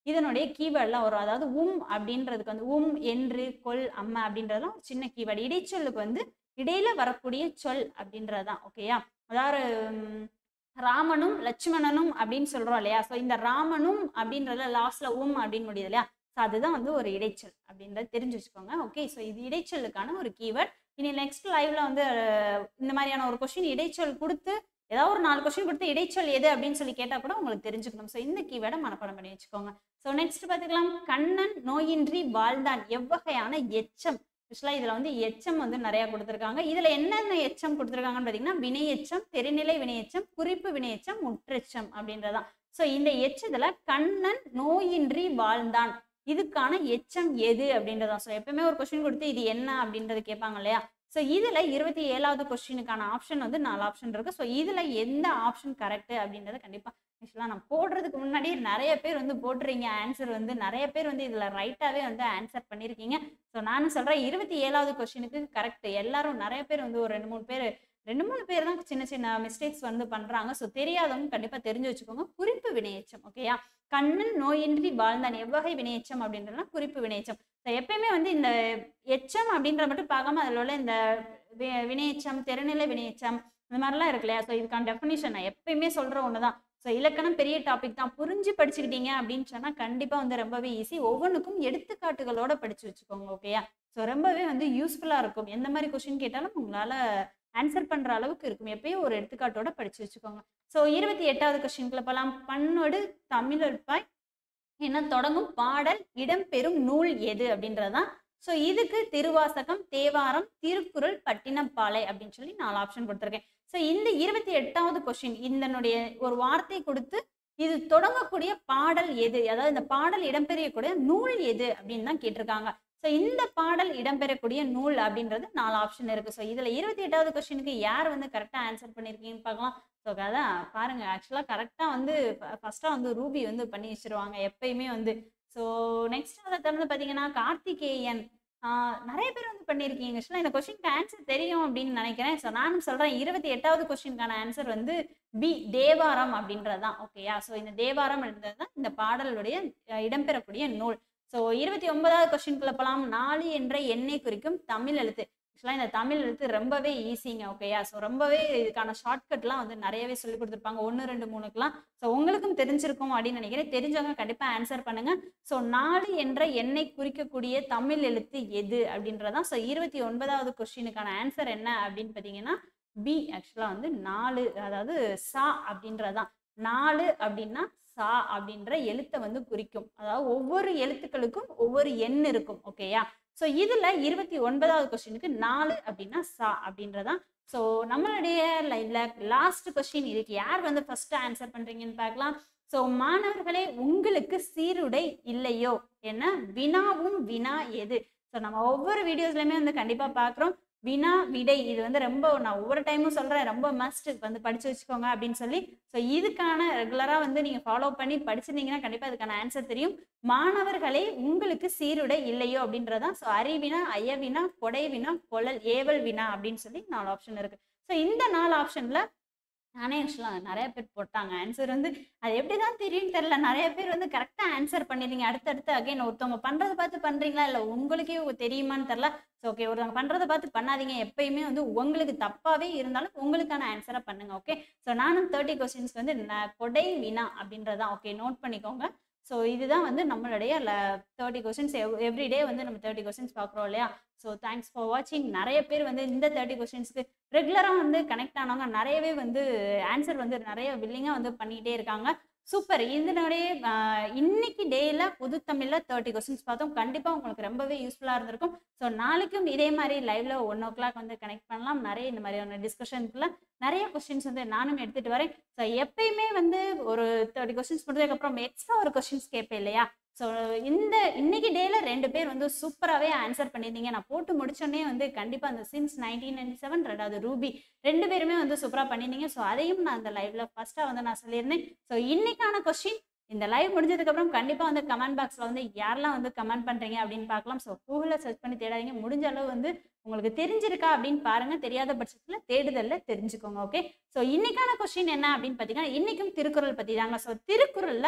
இதனுடைய கீவேர்ட்லாம் வரும் அதாவது உம் அப்படின்றதுக்கு வந்து உம் என்று கொல் அம்மா அப்படின்றதுலாம் ஒரு சின்ன கீவேர்டு இடைச்சொல்லுக்கு வந்து இடையில வரக்கூடிய சொல் அப்படின்றதுதான் ஓகேயா அதாவது உம், ராமனும் லட்சுமணனும் அப்படின்னு சொல்றோம் இல்லையா ஸோ இந்த ராமனும் அப்படின்றதுல லாஸ்ட்ல உம் அப்படின்னு முடியுது இல்லையா ஸோ அதுதான் வந்து ஒரு இடைச்சொல் அப்படின்றது தெரிஞ்சு வச்சுக்கோங்க ஓகே ஸோ இது இடைச்சொல்லுக்கான ஒரு கீவேர்ட் இனி நெக்ஸ்ட் லைவ்ல வந்து அஹ், இந்த மாதிரியான ஒரு கொஸ்டின் இடைச்சொல் கொடுத்து ஏதாவது ஒரு நாலு கொஸ்டின் கொடுத்து இடைச்சொல் எது அப்படின்னு சொல்லி கேட்டால் கூட உங்களுக்கு தெரிஞ்சுக்கணும் ஸோ இந்த கீவேர்டை மனப்பாடம் பண்ணி வச்சுக்கோங்க ஸோ நெக்ஸ்ட் பார்த்துக்கலாம் கண்ணன் நோயின்றி வாழ்ந்தான் எவ்வகையான எச்சம் ஆக்சுவலாக இதில் வந்து எச்சம் வந்து நிறையா கொடுத்துருக்காங்க இதில் என்னென்ன எச்சம் கொடுத்துருக்காங்கன்னு பார்த்தீங்கன்னா வினையெச்சம் பெருநிலை வினையெச்சம் குறிப்பு வினையெச்சம் முற்றெச்சம் அப்படின்றதான் ஸோ இந்த எச்சத்தில் கண்ணன் நோயின்றி வாழ்ந்தான் இதுக்கான எச்சம் எது அப்படின்றதான் ஸோ எப்பவுமே ஒரு கொஸ்டின் கொடுத்து இது என்ன அப்படின்றது கேட்பாங்க இல்லையா ஸோ இதில் இருபத்தி ஏழாவது கொஸ்டினுக்கான ஆப்ஷன் வந்து நாலு ஆப்ஷன் இருக்கு ஸோ இதில் எந்த ஆப்ஷன் கரெக்ட் அப்படின்றத கண்டிப்பாக ஆக்சுவலாக நான் போடுறதுக்கு முன்னாடி நிறைய பேர் வந்து போட்டுறீங்க ஆன்சர் வந்து நிறைய பேர் வந்து இதில் ரைட்டாகவே வந்து ஆன்சர் பண்ணியிருக்கீங்க ஸோ நானும் சொல்கிறேன் இருபத்தி ஏழாவது கொஸ்டினுக்கு கரெக்ட் எல்லாரும் நிறைய பேர் வந்து ஒரு ரெண்டு மூணு பேர் ரெண்டு மூணு பேர் தான் சின்ன சின்ன மிஸ்டேக்ஸ் வந்து பண்ணுறாங்க ஸோ தெரியாதவங்க கண்டிப்பாக தெரிஞ்சு வச்சுக்கோங்க குறிப்பு வினையச்சம் ஓகேயா கண்ணன் நோயின்றி வாழ்ந்தான் எவ்வகை வினையச்சம் அப்படின்றதுனா குறிப்பு வினையச்சம் ஸோ எப்பயுமே வந்து இந்த எச்சம் அப்படின்ற மட்டும் பார்க்காம அதில் உள்ள இந்த வி- வினையச்சம் தெருநிலை வினையச்சம் இந்த மாதிரிலாம் இருக்கு இல்லையா ஸோ இதுக்கான டெஃபினிஷன் நான் எப்பயுமே சொல்கிற ஒன்று தான் ஸோ இலக்கணம் பெரிய டாபிக் தான் புரிஞ்சு படிச்சுக்கிட்டீங்க அப்படின்னு சொன்னால் கண்டிப்பாக வந்து ரொம்பவே ஈஸி ஒவ்வொன்றுக்கும் எடுத்துக்காட்டுகளோட படிச்சு வச்சுக்கோங்க ஓகேயா ஸோ ரொம்பவே வந்து யூஸ்ஃபுல்லாக இருக்கும் எந்த மாதிரி கொஸ்டின் கேட்டாலும் உங்களால் ஆன்சர் பண்ணுற அளவுக்கு இருக்கும் எப்பயும் ஒரு எடுத்துக்காட்டோட படிச்சு வச்சுக்கோங்க ஸோ இருபத்தி எட்டாவது கொஸ்டின்குள்ள போகலாம் பன்னோடு தமிழற்பாய் என்ன தொடங்கும் பாடல் இடம்பெறும் நூல் எது அப்படின்றதுதான் ஸோ இதுக்கு திருவாசகம் தேவாரம் திருக்குறள் பட்டினப்பாலை அப்படின்னு சொல்லி நாலு ஆப்ஷன் கொடுத்துருக்கேன் ஸோ இந்த இருபத்தி எட்டாவது கொஸ்டின் இதனுடைய ஒரு வார்த்தை கொடுத்து இது தொடங்கக்கூடிய பாடல் எது அதாவது இந்த பாடல் இடம்பெறக்கூடிய நூல் எது அப்படின்னு தான் கேட்டிருக்காங்க ஸோ இந்த பாடல் இடம்பெறக்கூடிய நூல் அப்படின்றது நாலு ஆப்ஷன் இருக்கு ஸோ இதுல இருபத்தி எட்டாவது கொஸ்டினுக்கு யார் வந்து கரெக்டாக ஆன்சர் பண்ணியிருக்கீங்கன்னு பார்க்கலாம் ஸோ அதான் பாருங்க ஆக்சுவலாக கரெக்டாக வந்து ஃபர்ஸ்ட்டாக வந்து ரூபி வந்து பண்ணி வச்சிருவாங்க எப்பயுமே வந்து ஸோ நெக்ஸ்ட் அதை தொடர்ந்து பார்த்தீங்கன்னா கார்த்திகேயன் ஆஹ் நிறைய பேர் வந்து பண்ணியிருக்கீங்க ஆக்சுவலாக இந்த கொஸ்டினுக்கு ஆன்சர் தெரியும் அப்படின்னு நினைக்கிறேன் ஸோ நானும் சொல்கிறேன் இருபத்தி எட்டாவது கொஸ்டினுக்கான ஆன்சர் வந்து பி தேவாரம் அப்படின்றது தான் ஓகேயா ஸோ இந்த தேவாரம் என்றது தான் இந்த பாடலுடைய அஹ், இடம்பெறக்கூடிய நூல் ஸோ இருபத்தி ஒன்பதாவது கொஸ்டின்குள்ள போகலாம் நாலு என்ற எண்ணெய் குறிக்கும் தமிழ் எழுத்து ஆக்சுவலாக இந்த தமிழ் எழுத்து ரொம்பவே ஈஸிங்க ஓகேயா ஸோ ரொம்பவே இதுக்கான ஷார்ட்கட்லாம் வந்து நிறையவே சொல்லி கொடுத்துருப்பாங்க ஒன்று ரெண்டு மூணுக்குலாம் ஸோ உங்களுக்கும் தெரிஞ்சிருக்கும் அப்படின்னு நினைக்கிறேன் தெரிஞ்சவங்க கண்டிப்பாக ஆன்சர் பண்ணுங்க ஸோ நாலு என்ற எண்ணெய் குறிக்கக்கூடிய தமிழ் எழுத்து எது அப்படின்றதான் ஸோ இருபத்தி ஒன்பதாவது கொஸ்டினுக்கான ஆன்சர் என்ன அப்படின்னு பார்த்தீங்கன்னா பி ஆக்சுவலாக வந்து நாலு அதாவது சா அப்படின்றதான் நாலு அப்படின்னா சா அப்படின்ற எழுத்தை வந்து குறிக்கும் அதாவது ஒவ்வொரு எழுத்துக்களுக்கும் ஒவ்வொரு எண் இருக்கும் ஓகேயா ஸோ இதில் இருபத்தி ஒன்பதாவது கொஸ்டினுக்கு நாலு அப்படின்னா சா அப்படின்றதான் ஸோ நம்மளுடைய லைவ்ல லாஸ்ட் கொஸ்டின் இதுக்கு யார் வந்து ஃபர்ஸ்ட் ஆன்சர் பண்றீங்கன்னு பார்க்கலாம் ஸோ மாணவர்களே உங்களுக்கு சீருடை இல்லையோ என்ன வினாவும் வினா எது ஸோ நம்ம ஒவ்வொரு வீடியோஸ்லையுமே வந்து கண்டிப்பாக பார்க்குறோம் வினா விடை இது வந்து ரொம்ப நான் ஒவ்வொரு டைமும் சொல்கிறேன் ரொம்ப மஸ்ட் வந்து படித்து வச்சுக்கோங்க அப்படின்னு சொல்லி ஸோ இதுக்கான ரெகுலராக வந்து நீங்கள் ஃபாலோ பண்ணி படிச்சிருந்தீங்கன்னா கண்டிப்பாக அதுக்கான ஆன்சர் தெரியும் மாணவர்களே உங்களுக்கு சீருடை இல்லையோ அப்படின்றதான் ஸோ அறிவினா ஐயவினா கொடைவினா கொழல் ஏவல் வினா அப்படின்னு சொல்லி நாலு ஆப்ஷன் இருக்கு ஸோ இந்த நாலு ஆப்ஷன்ல நானே ஆக்சுவலாக நிறைய பேர் போட்டாங்க ஆன்சர் வந்து அது எப்படி தான் தெரியும்னு தெரியல நிறைய பேர் வந்து கரெக்டாக ஆன்சர் பண்ணிடுங்க அடுத்தடுத்து அகைன் ஒருத்தவங்க பண்ணுறதை பார்த்து பண்ணுறீங்களா இல்லை உங்களுக்கே தெரியுமான்னு தெரில ஸோ ஓகே ஒருத்தவங்க பண்ணுறதை பார்த்து பண்ணாதீங்க எப்பயுமே வந்து உங்களுக்கு தப்பாகவே இருந்தாலும் உங்களுக்கான ஆன்சரை பண்ணுங்க ஓகே ஸோ நானும் தேர்ட்டி கொஸ்டின்ஸ்க்கு வந்து ந- கொடை வினா அப்படின்றதான் ஓகே நோட் பண்ணிக்கோங்க ஸோ இதுதான் வந்து நம்மளுடைய தேர்ட்டி கொஸ்டின்ஸ் எவ்ரிடே வந்து நம்ம தேர்ட்டி கொஸ்டின்ஸ் பார்க்குறோம் இல்லையா ஸோ தேங்க்ஸ் ஃபார் வாட்சிங் நிறைய பேர் வந்து இந்த தேர்ட்டி கொஸ்டின்ஸ்க்கு ரெகுலராக வந்து கனெக்ட் ஆனவங்க நிறையவே வந்து ஆன்சர் வந்து நிறைய வில்லிங்காக வந்து பண்ணிகிட்டே இருக்காங்க சூப்பர் இதனுடைய ஆஹ், இன்னைக்கு டேயில் பொது தமிழில் தேர்ட்டி கொஸ்டின்ஸ் பார்த்தோம் கண்டிப்பாக உங்களுக்கு ரொம்பவே யூஸ்ஃபுல்லாக இருந்திருக்கும் ஸோ நாளைக்கும் இதே மாதிரி லைவ்ல ஒன் ஓ கிளாக் வந்து கனெக்ட் பண்ணலாம் நிறைய இந்த மாதிரியான டிஸ்கஷனுக்குள்ள நிறைய கொஸ்டின்ஸ் வந்து நானும் எடுத்துட்டு வரேன் ஸோ எப்பயுமே வந்து ஒரு தேர்ட்டி கொஸ்டின்ஸ் முடிஞ்சதுக்கப்புறம் எக்ஸ்ட்ரா ஒரு கொஸ்டின்ஸ் கேட்பேன் இல்லையா ஸோ இந்த இன்னைக்கு டேல ரெண்டு பேர் வந்து சூப்பராகவே ஆன்சர் பண்ணியிருந்தீங்க நான் போட்டு முடிச்சோடனே வந்து கண்டிப்பாக அந்த சின்ஸ் நைன்டீன் நைன்டி செவன் ரெண்டாவது ரூபி ரெண்டு பேருமே வந்து சூப்பராக பண்ணியிருந்தீங்க ஸோ அதையும் நான் அந்த லைவ்ல ஃபர்ஸ்ட்டாக வந்து நான் சொல்லியிருந்தேன் ஸோ இன்னைக்கான கொஸ்டின் இந்த லைவ் முடிஞ்சதுக்கப்புறம் கண்டிப்பாக வந்து கமெண்ட் பாக்ஸில் வந்து யாரெல்லாம் வந்து கமெண்ட் பண்ணுறீங்க அப்படின்னு பார்க்கலாம் ஸோ கூகுளில் சர்ச் பண்ணி தேடாதீங்க முடிஞ்ச அளவு வந்து உங்களுக்கு தெரிஞ்சிருக்கா அப்படின்னு பாருங்க தெரியாத பட்சத்தில் தேடுதலில் தெரிஞ்சுக்கோங்க ஓகே ஸோ இன்னைக்கான கொஸ்டின் என்ன அப்படின்னு பார்த்தீங்கன்னா இன்னைக்கும் திருக்குறள் பற்றி தாங்க ஸோ திருக்குறளில்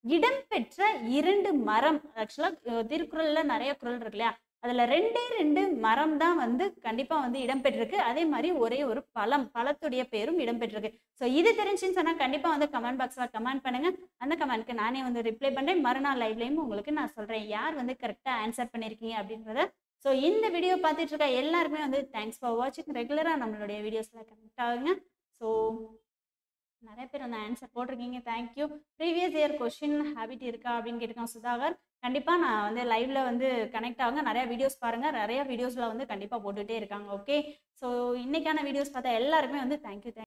இடம்பெற்ற இரண்டு மரம் ஆக்சுவலாக திருக்குறள்ல நிறைய குறள் இருக்கு இல்லையா அதுல ரெண்டே ரெண்டு மரம் தான் வந்து கண்டிப்பா வந்து இடம்பெற்றிருக்கு அதே மாதிரி ஒரே ஒரு பழம் பழத்துடைய பேரும் இடம்பெற்றிருக்கு ஸோ இது தெரிஞ்சுன்னு சொன்னா கண்டிப்பா வந்து கமெண்ட் பாக்ஸ்ல கமெண்ட் பண்ணுங்க அந்த கமெண்ட்க்கு நானே வந்து ரிப்ளை பண்றேன் மறுநாள் லைவ்லயும் உங்களுக்கு நான் சொல்றேன் யார் வந்து கரெக்டா ஆன்சர் பண்ணிருக்கீங்க அப்படின்றத ஸோ இந்த வீடியோ பார்த்துட்டு இருக்க எல்லாருமே வந்து தேங்க்ஸ் ஃபார் வாட்சிங் ரெகுலராக நம்மளுடைய வீடியோஸில் கனெக்ட் ஆகுங்க ஸோ நிறைய பேர் அந்த ஆன்சர் போட்டிருக்கீங்க thank you previous year question habit இருக்கா அப்படின்னு கேட்டிருக்கான் சுதாகர் கண்டிப்பாக நான் வந்து லைவ்ல வந்து கனெக்ட் ஆகுங்க நிறைய வீடியோஸ் பாருங்கள் நிறைய வீடியோஸில் வந்து கண்டிப்பாக போட்டுகிட்டே இருக்காங்க ஓகே ஸோ இன்னைக்கான வீடியோஸ் பார்த்தா எல்லாருமே வந்து தேங்க்யூ